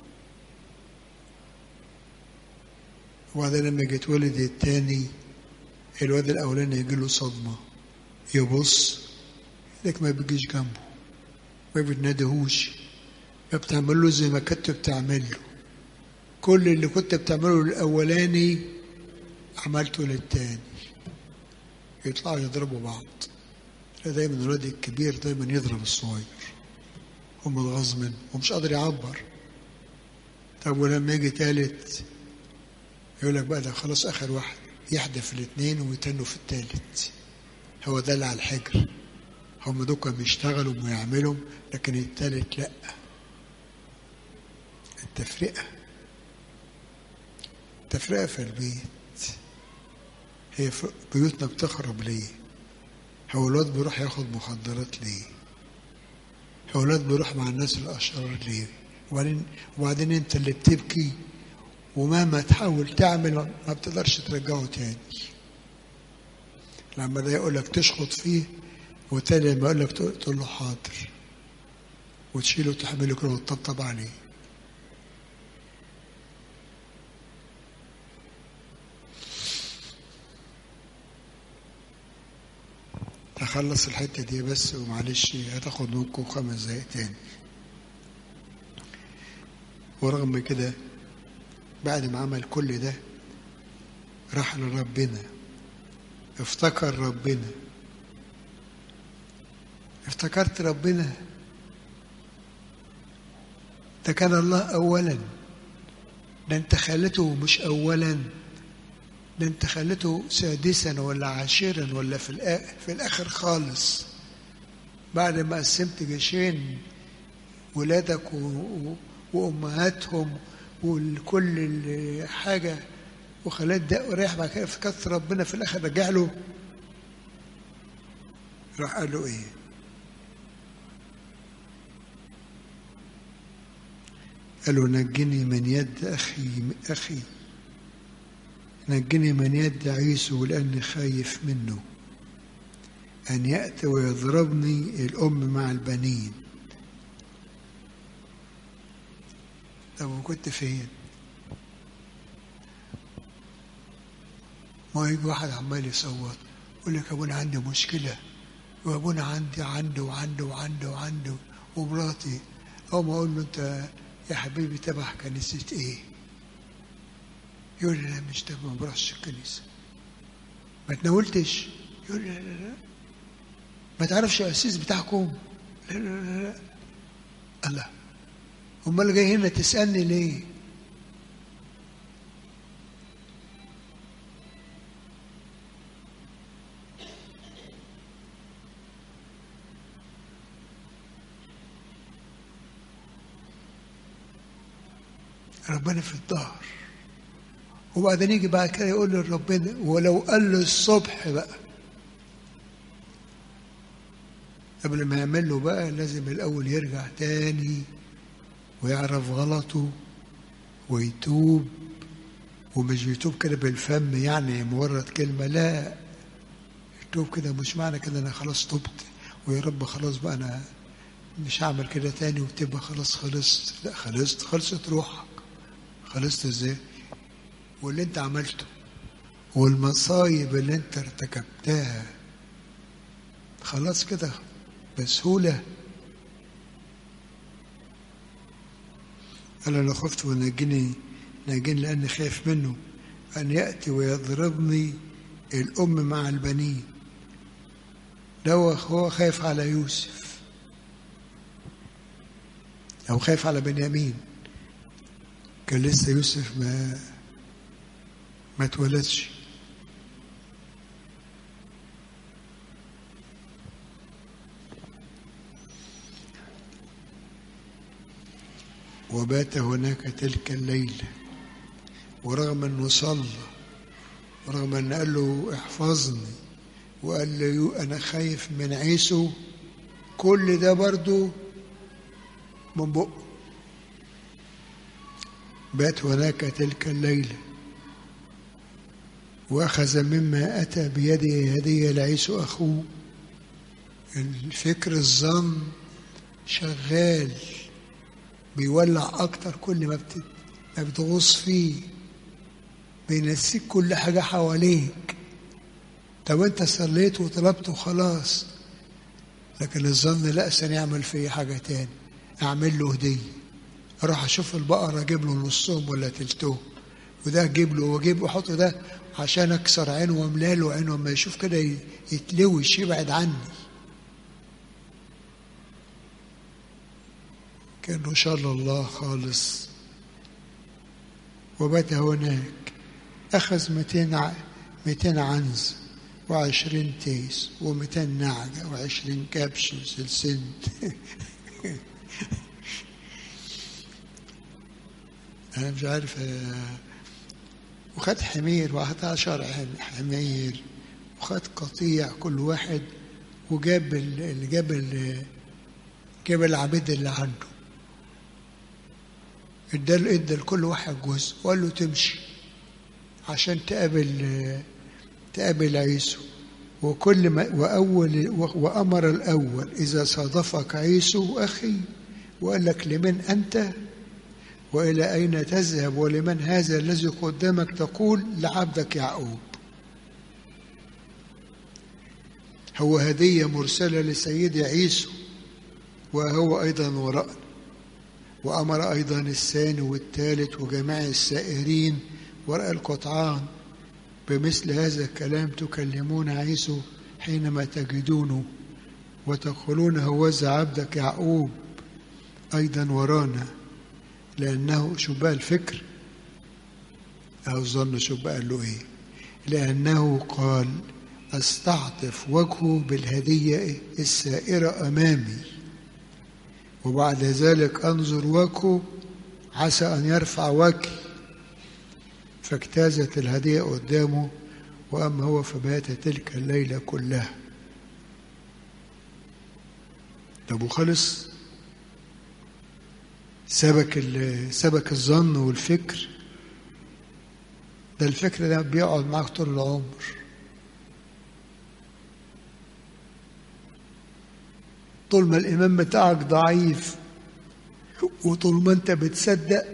وبعدين لما يجي يتولد التاني الواد الأولاني يجي له صدمة يبص لك ما بيجيش جنبه ما بتنادهوش ما بتعمله زي ما كنت بتعمله كل اللي كنت بتعمله للأولاني عملته للتاني يطلعوا يضربوا بعض دايما الواد الكبير دايما يضرب الصغير ومتغاظ منه ومش قادر يعبر طب ولما يجي تالت يقول لك بقى ده خلاص اخر واحد يحدف الاثنين ويتنوا في التالت هو ده اللي على الحجر هم دول بيشتغلوا ويعملوا لكن التالت لا التفرقة التفرقة في البيت هي في بيوتنا بتخرب ليه هو الواد بيروح ياخد مخدرات ليه هو الواد بيروح مع الناس الأشرار ليه وبعدين وبعدين انت اللي بتبكي ومهما تحاول تعمل ما بتقدرش ترجعه تاني لما ده يقول لك تشخط فيه والتاني لما يقول لك تقول له حاضر وتشيله وتحمله كده وتطبطب عليه هخلص الحتة دي بس ومعلش هتاخد منكم خمس دقايق تاني ورغم كده بعد ما عمل كل ده راح لربنا افتكر ربنا افتكرت ربنا ده كان الله اولا ده انت خليته مش اولا ده انت خليته سادسا ولا عاشرا ولا في الآخر في الاخر خالص بعد ما قسمت جيشين ولادك و... و... وامهاتهم وكل حاجه وخلات ده رايح بعد كده افتكرت ربنا في الاخر رجع له راح قال له ايه قال له نجني من يد اخي اخي نجني من يد عيسو لاني خايف منه ان ياتي ويضربني الام مع البنين طب وكنت فين ما يجي واحد عمال يصوت يقول لك ابونا عندي مشكله وابونا عندي عنده وعنده وعنده وعنده ومراتي او ما اقول له انت يا حبيبي تبع كنيسه ايه يقول لي لا مش تبع ما بروحش الكنيسه ما تناولتش يقول لي لا لا لا ما تعرفش الاسيس بتاعكم لا لا لا لا الله امال جاي هنا تسالني ليه ربنا في الظهر وبعدين يجي بعد كده يقول لربنا ولو قال له الصبح بقى قبل ما يعمل له بقى لازم الأول يرجع تاني ويعرف غلطه ويتوب ومش بيتوب كده بالفم يعني مجرد كلمة لا يتوب كده مش معنى كده أنا خلاص تبت ويا رب خلاص بقى أنا مش هعمل كده تاني وتبقى خلاص خلصت لا خلصت خلصت روحك خلصت ازاي واللي انت عملته والمصايب اللي انت ارتكبتها خلاص كده بسهولة قال أنا خفت ونجني نجني لأني خايف منه أن يأتي ويضربني الأم مع البنين ده هو خايف على يوسف أو خايف على بنيامين كان لسه يوسف ما ما اتولدش وبات هناك تلك الليلة ورغم أنه صلى ورغم أن قال له احفظني وقال له أنا خايف من عيسو كل ده برضو من بقه بات هناك تلك الليلة وأخذ مما أتى بيده هدية لعيسو أخوه الفكر الظن شغال بيولع أكتر كل ما بت... ما بتغوص فيه بينسيك كل حاجة حواليك طب أنت صليت وطلبت وخلاص لكن الظن لا أحسن يعمل فيه حاجة تاني أعمل له هدية أروح أشوف البقرة أجيب له نصهم ولا تلتهم وده أجيب له وأجيب وأحط ده عشان أكسر عينه وأملاه له عينه أما يشوف كده يتلوش يبعد عني كأنه شاء الله خالص وبات هناك أخذ 200 200 عنز وعشرين تيس ومئتين نعجة وعشرين كبش وسلسنت أنا مش عارف وخد حمير واحد عشر حمير وخد قطيع كل واحد وجاب اللي جاب ال جاب العبيد اللي عنده ادى ادى لكل واحد جزء وقال له تمشي عشان تقابل تقابل عيسو وكل ما وأول وأمر الأول إذا صادفك عيسو أخي وقال لك لمن أنت وإلى أين تذهب ولمن هذا الذي قدامك تقول لعبدك يعقوب هو هدية مرسلة لسيدي عيسو وهو أيضا وراء وأمر أيضا الثاني والثالث وجميع السائرين وراء القطعان بمثل هذا الكلام تكلمون عيسو حينما تجدونه وتقولون هوذا عبدك يعقوب أيضا ورانا لأنه شو بقى الفكر أو ظن شو بقى له إيه لأنه قال أستعطف وجهه بالهدية السائرة أمامي وبعد ذلك أنظر وجهه عسى أن يرفع وجهي فاجتازت الهدية قدامه وأما هو فبات تلك الليلة كلها طب وخلص سبك سبك الظن والفكر ده الفكر ده بيقعد معاك طول العمر طول ما الإيمان بتاعك ضعيف وطول ما أنت بتصدق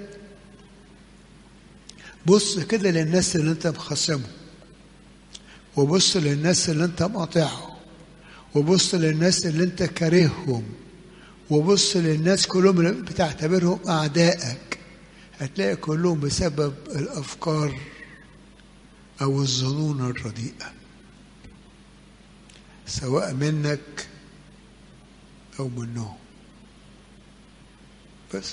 بص كده للناس اللي أنت مخصمه وبص للناس اللي أنت مقاطعهم وبص للناس اللي أنت كارههم وبص للناس كلهم بتعتبرهم أعدائك هتلاقي كلهم بسبب الأفكار أو الظنون الرديئة سواء منك أو منهم بس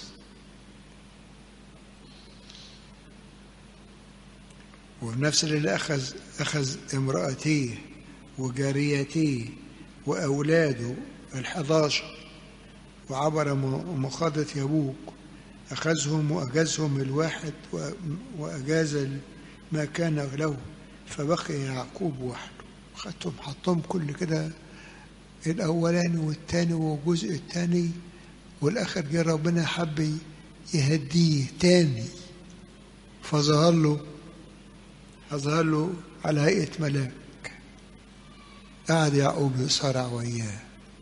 ونفس اللي أخذ أخذ امرأتيه وجاريتيه وأولاده الحداشر وعبر مخاضة يبوك أخذهم وأجازهم الواحد وأجاز ما كان له فبقي يعقوب وحده خدتهم حطهم كل كده الأولاني والتاني والجزء التاني والآخر جه ربنا حب يهديه تاني فظهر له فظهر له على هيئة ملاك قعد يعقوب يصارع وياه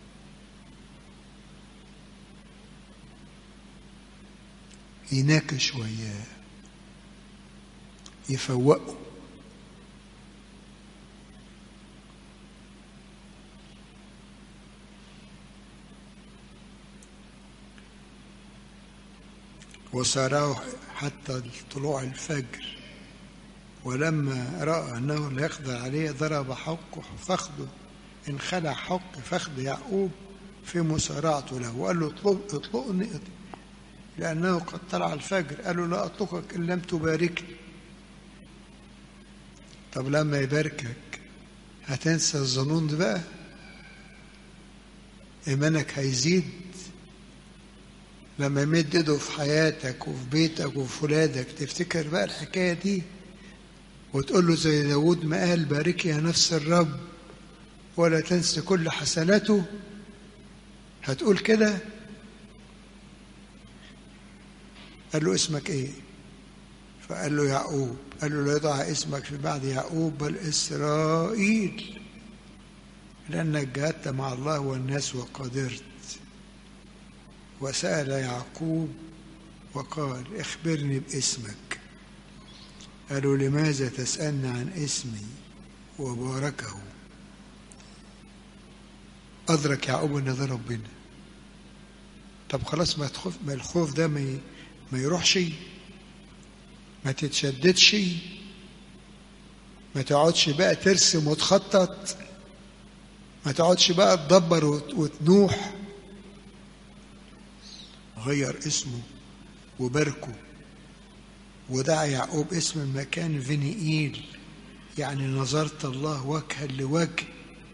يناقش وياه يفوقه وسارعوا حتى طلوع الفجر ولما رأى أنه لا يقدر عليه ضرب حقه فخذه انخلع حق فخذ يعقوب في مسارعته له وقال له اطلق اطلقني لأنه قد طلع الفجر قال له لا أطلقك إن لم تباركني طب لما يباركك هتنسى الظنون ده بقى إيمانك هيزيد لما يمد ايده في حياتك وفي بيتك وفي ولادك تفتكر بقى الحكاية دي وتقول له زي داود ما قال بارك يا نفس الرب ولا تنسى كل حسناته هتقول كده قال له اسمك ايه فقال له يعقوب قال له لا يضع اسمك في بعد يعقوب بل إسرائيل لأنك جاهدت مع الله والناس وقدرت وسأل يعقوب وقال اخبرني باسمك قالوا لماذا تسألني عن اسمي وباركه أدرك يعقوب إن ده ربنا طب خلاص ما تخوف ما الخوف ده ما ما يروحش ما تتشددش ما تقعدش بقى ترسم وتخطط ما تقعدش بقى تدبر وتنوح غير اسمه وباركه ودعا يعقوب اسم المكان فينيئيل يعني نظرت الله وجها لوجه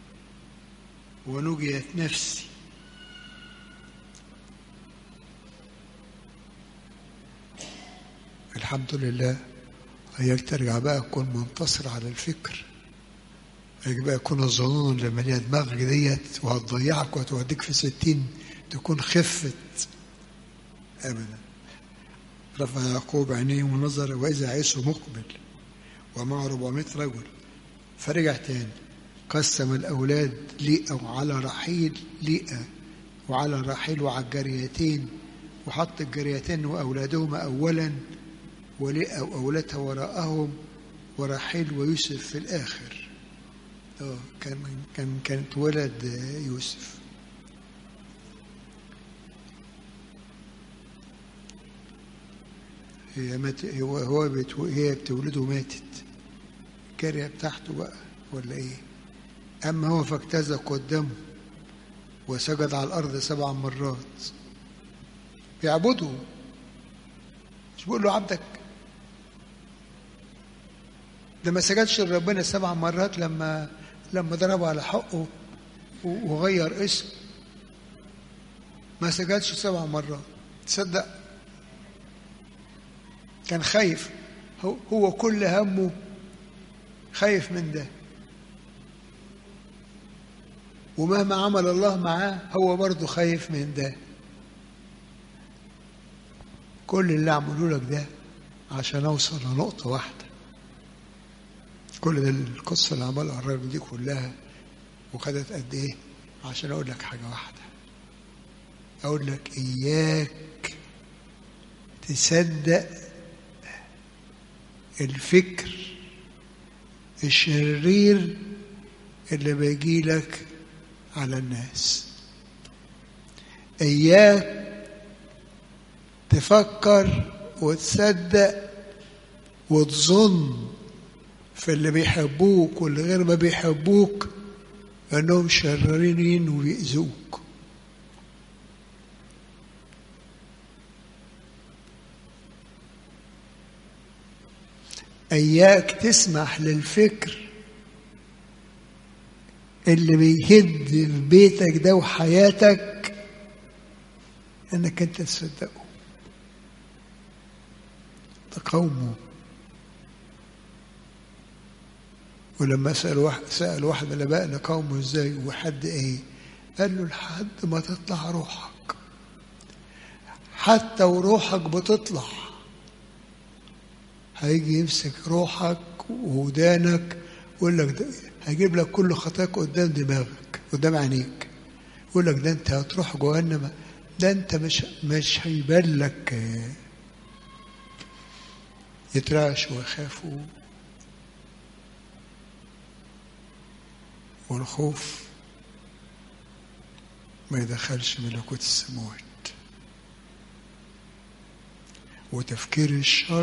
ونجيت نفسي الحمد لله هيك ترجع بقى تكون منتصر على الفكر هيك بقى يكون الظنون اللي مالية دماغك ديت وهتضيعك وهتوديك في ستين تكون خفت أبدا رفع يعقوب عينيه ونظر وإذا عيسو مقبل ومعه 400 رجل فرجع تاني قسم الأولاد لئة وعلى رحيل لئة وعلى رحيل وعلى الجريتين وحط الجريتين وأولادهما أولا ولئة وأولادها وراءهم ورحيل ويوسف في الآخر اه كان كان كانت ولد يوسف هي مات هو هو بتو هي بتولده ماتت الجارية بتاعته بقى ولا ايه اما هو فاجتاز قدامه وسجد على الارض سبع مرات يعبده مش بيقول له عبدك ده ما سجدش لربنا سبع مرات لما لما ضربه على حقه وغير اسم ما سجدش سبع مرات تصدق كان خايف هو, هو كل همه خايف من ده ومهما عمل الله معاه هو برضه خايف من ده كل اللي عملوا لك ده عشان اوصل لنقطه واحده كل ده القصه اللي عملها الراجل دي كلها وخدت قد ايه عشان اقول لك حاجه واحده اقول لك اياك تصدق الفكر الشرير اللي بيجي لك على الناس اياك تفكر وتصدق وتظن في اللي بيحبوك واللي غير ما بيحبوك انهم شرارين وبيأذوك اياك تسمح للفكر اللي بيهد في بيتك ده وحياتك انك انت تصدقه تقاومه ولما سأل واحد سأل واحد من الآباء نقاومه ازاي وحد ايه؟ قال له لحد ما تطلع روحك حتى وروحك بتطلع هيجي يمسك روحك وودانك ويقول لك ده هيجيب لك كل خطاك قدام دماغك قدام عينيك يقول لك ده انت هتروح جهنم ده انت مش مش هيبان لك يترعش ويخاف والخوف ما يدخلش ملكوت السماوات وتفكير الشر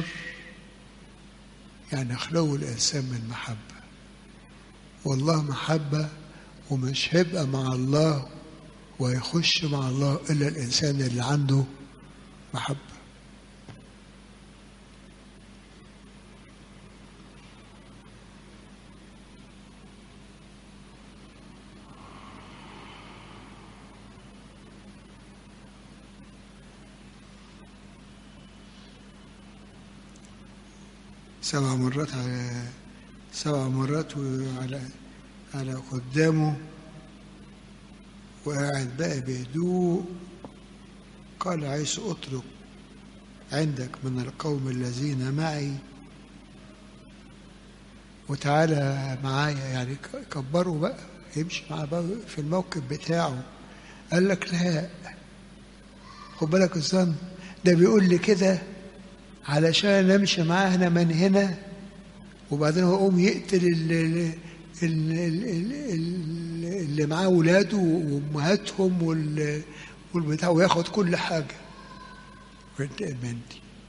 يعني خلو الإنسان من محبة والله محبة ومش هيبقى مع الله ويخش مع الله إلا الإنسان اللي عنده محبة سبع مرات على سبع مرات على على قدامه وقاعد بقى بهدوء قال عايز اترك عندك من القوم الذين معي وتعالى معايا يعني كبره بقى يمشي مع بقى في الموقف بتاعه قال لك لا خد بالك الظن ده بيقول لي كده علشان امشي معاه هنا من هنا وبعدين هو يقوم يقتل اللي, اللي معاه ولاده وامهاتهم والبتاع وياخد كل حاجه وينتقم مني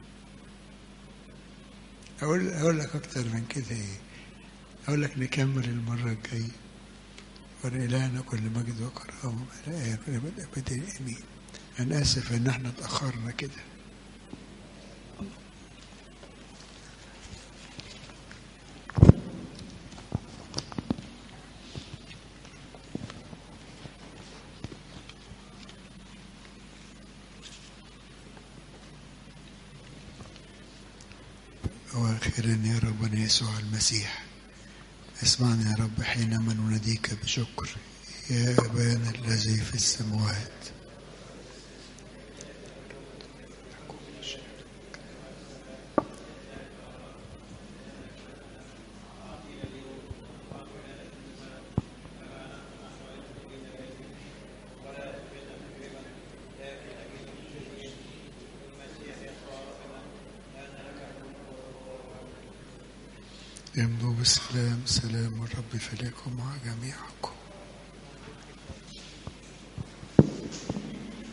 اقول اقول لك اكتر من كده ايه اقول لك نكمل المره الجايه ولإلهنا كل مجد وكرامه الى ابد الامين انا اسف ان احنا اتاخرنا كده واخيرا يا ربنا يسوع المسيح اسمعنا يا رب حينما نناديك بشكر يا ابانا الذي في السماوات امضوا بالسلام سلام الرب فليكن مع جميعكم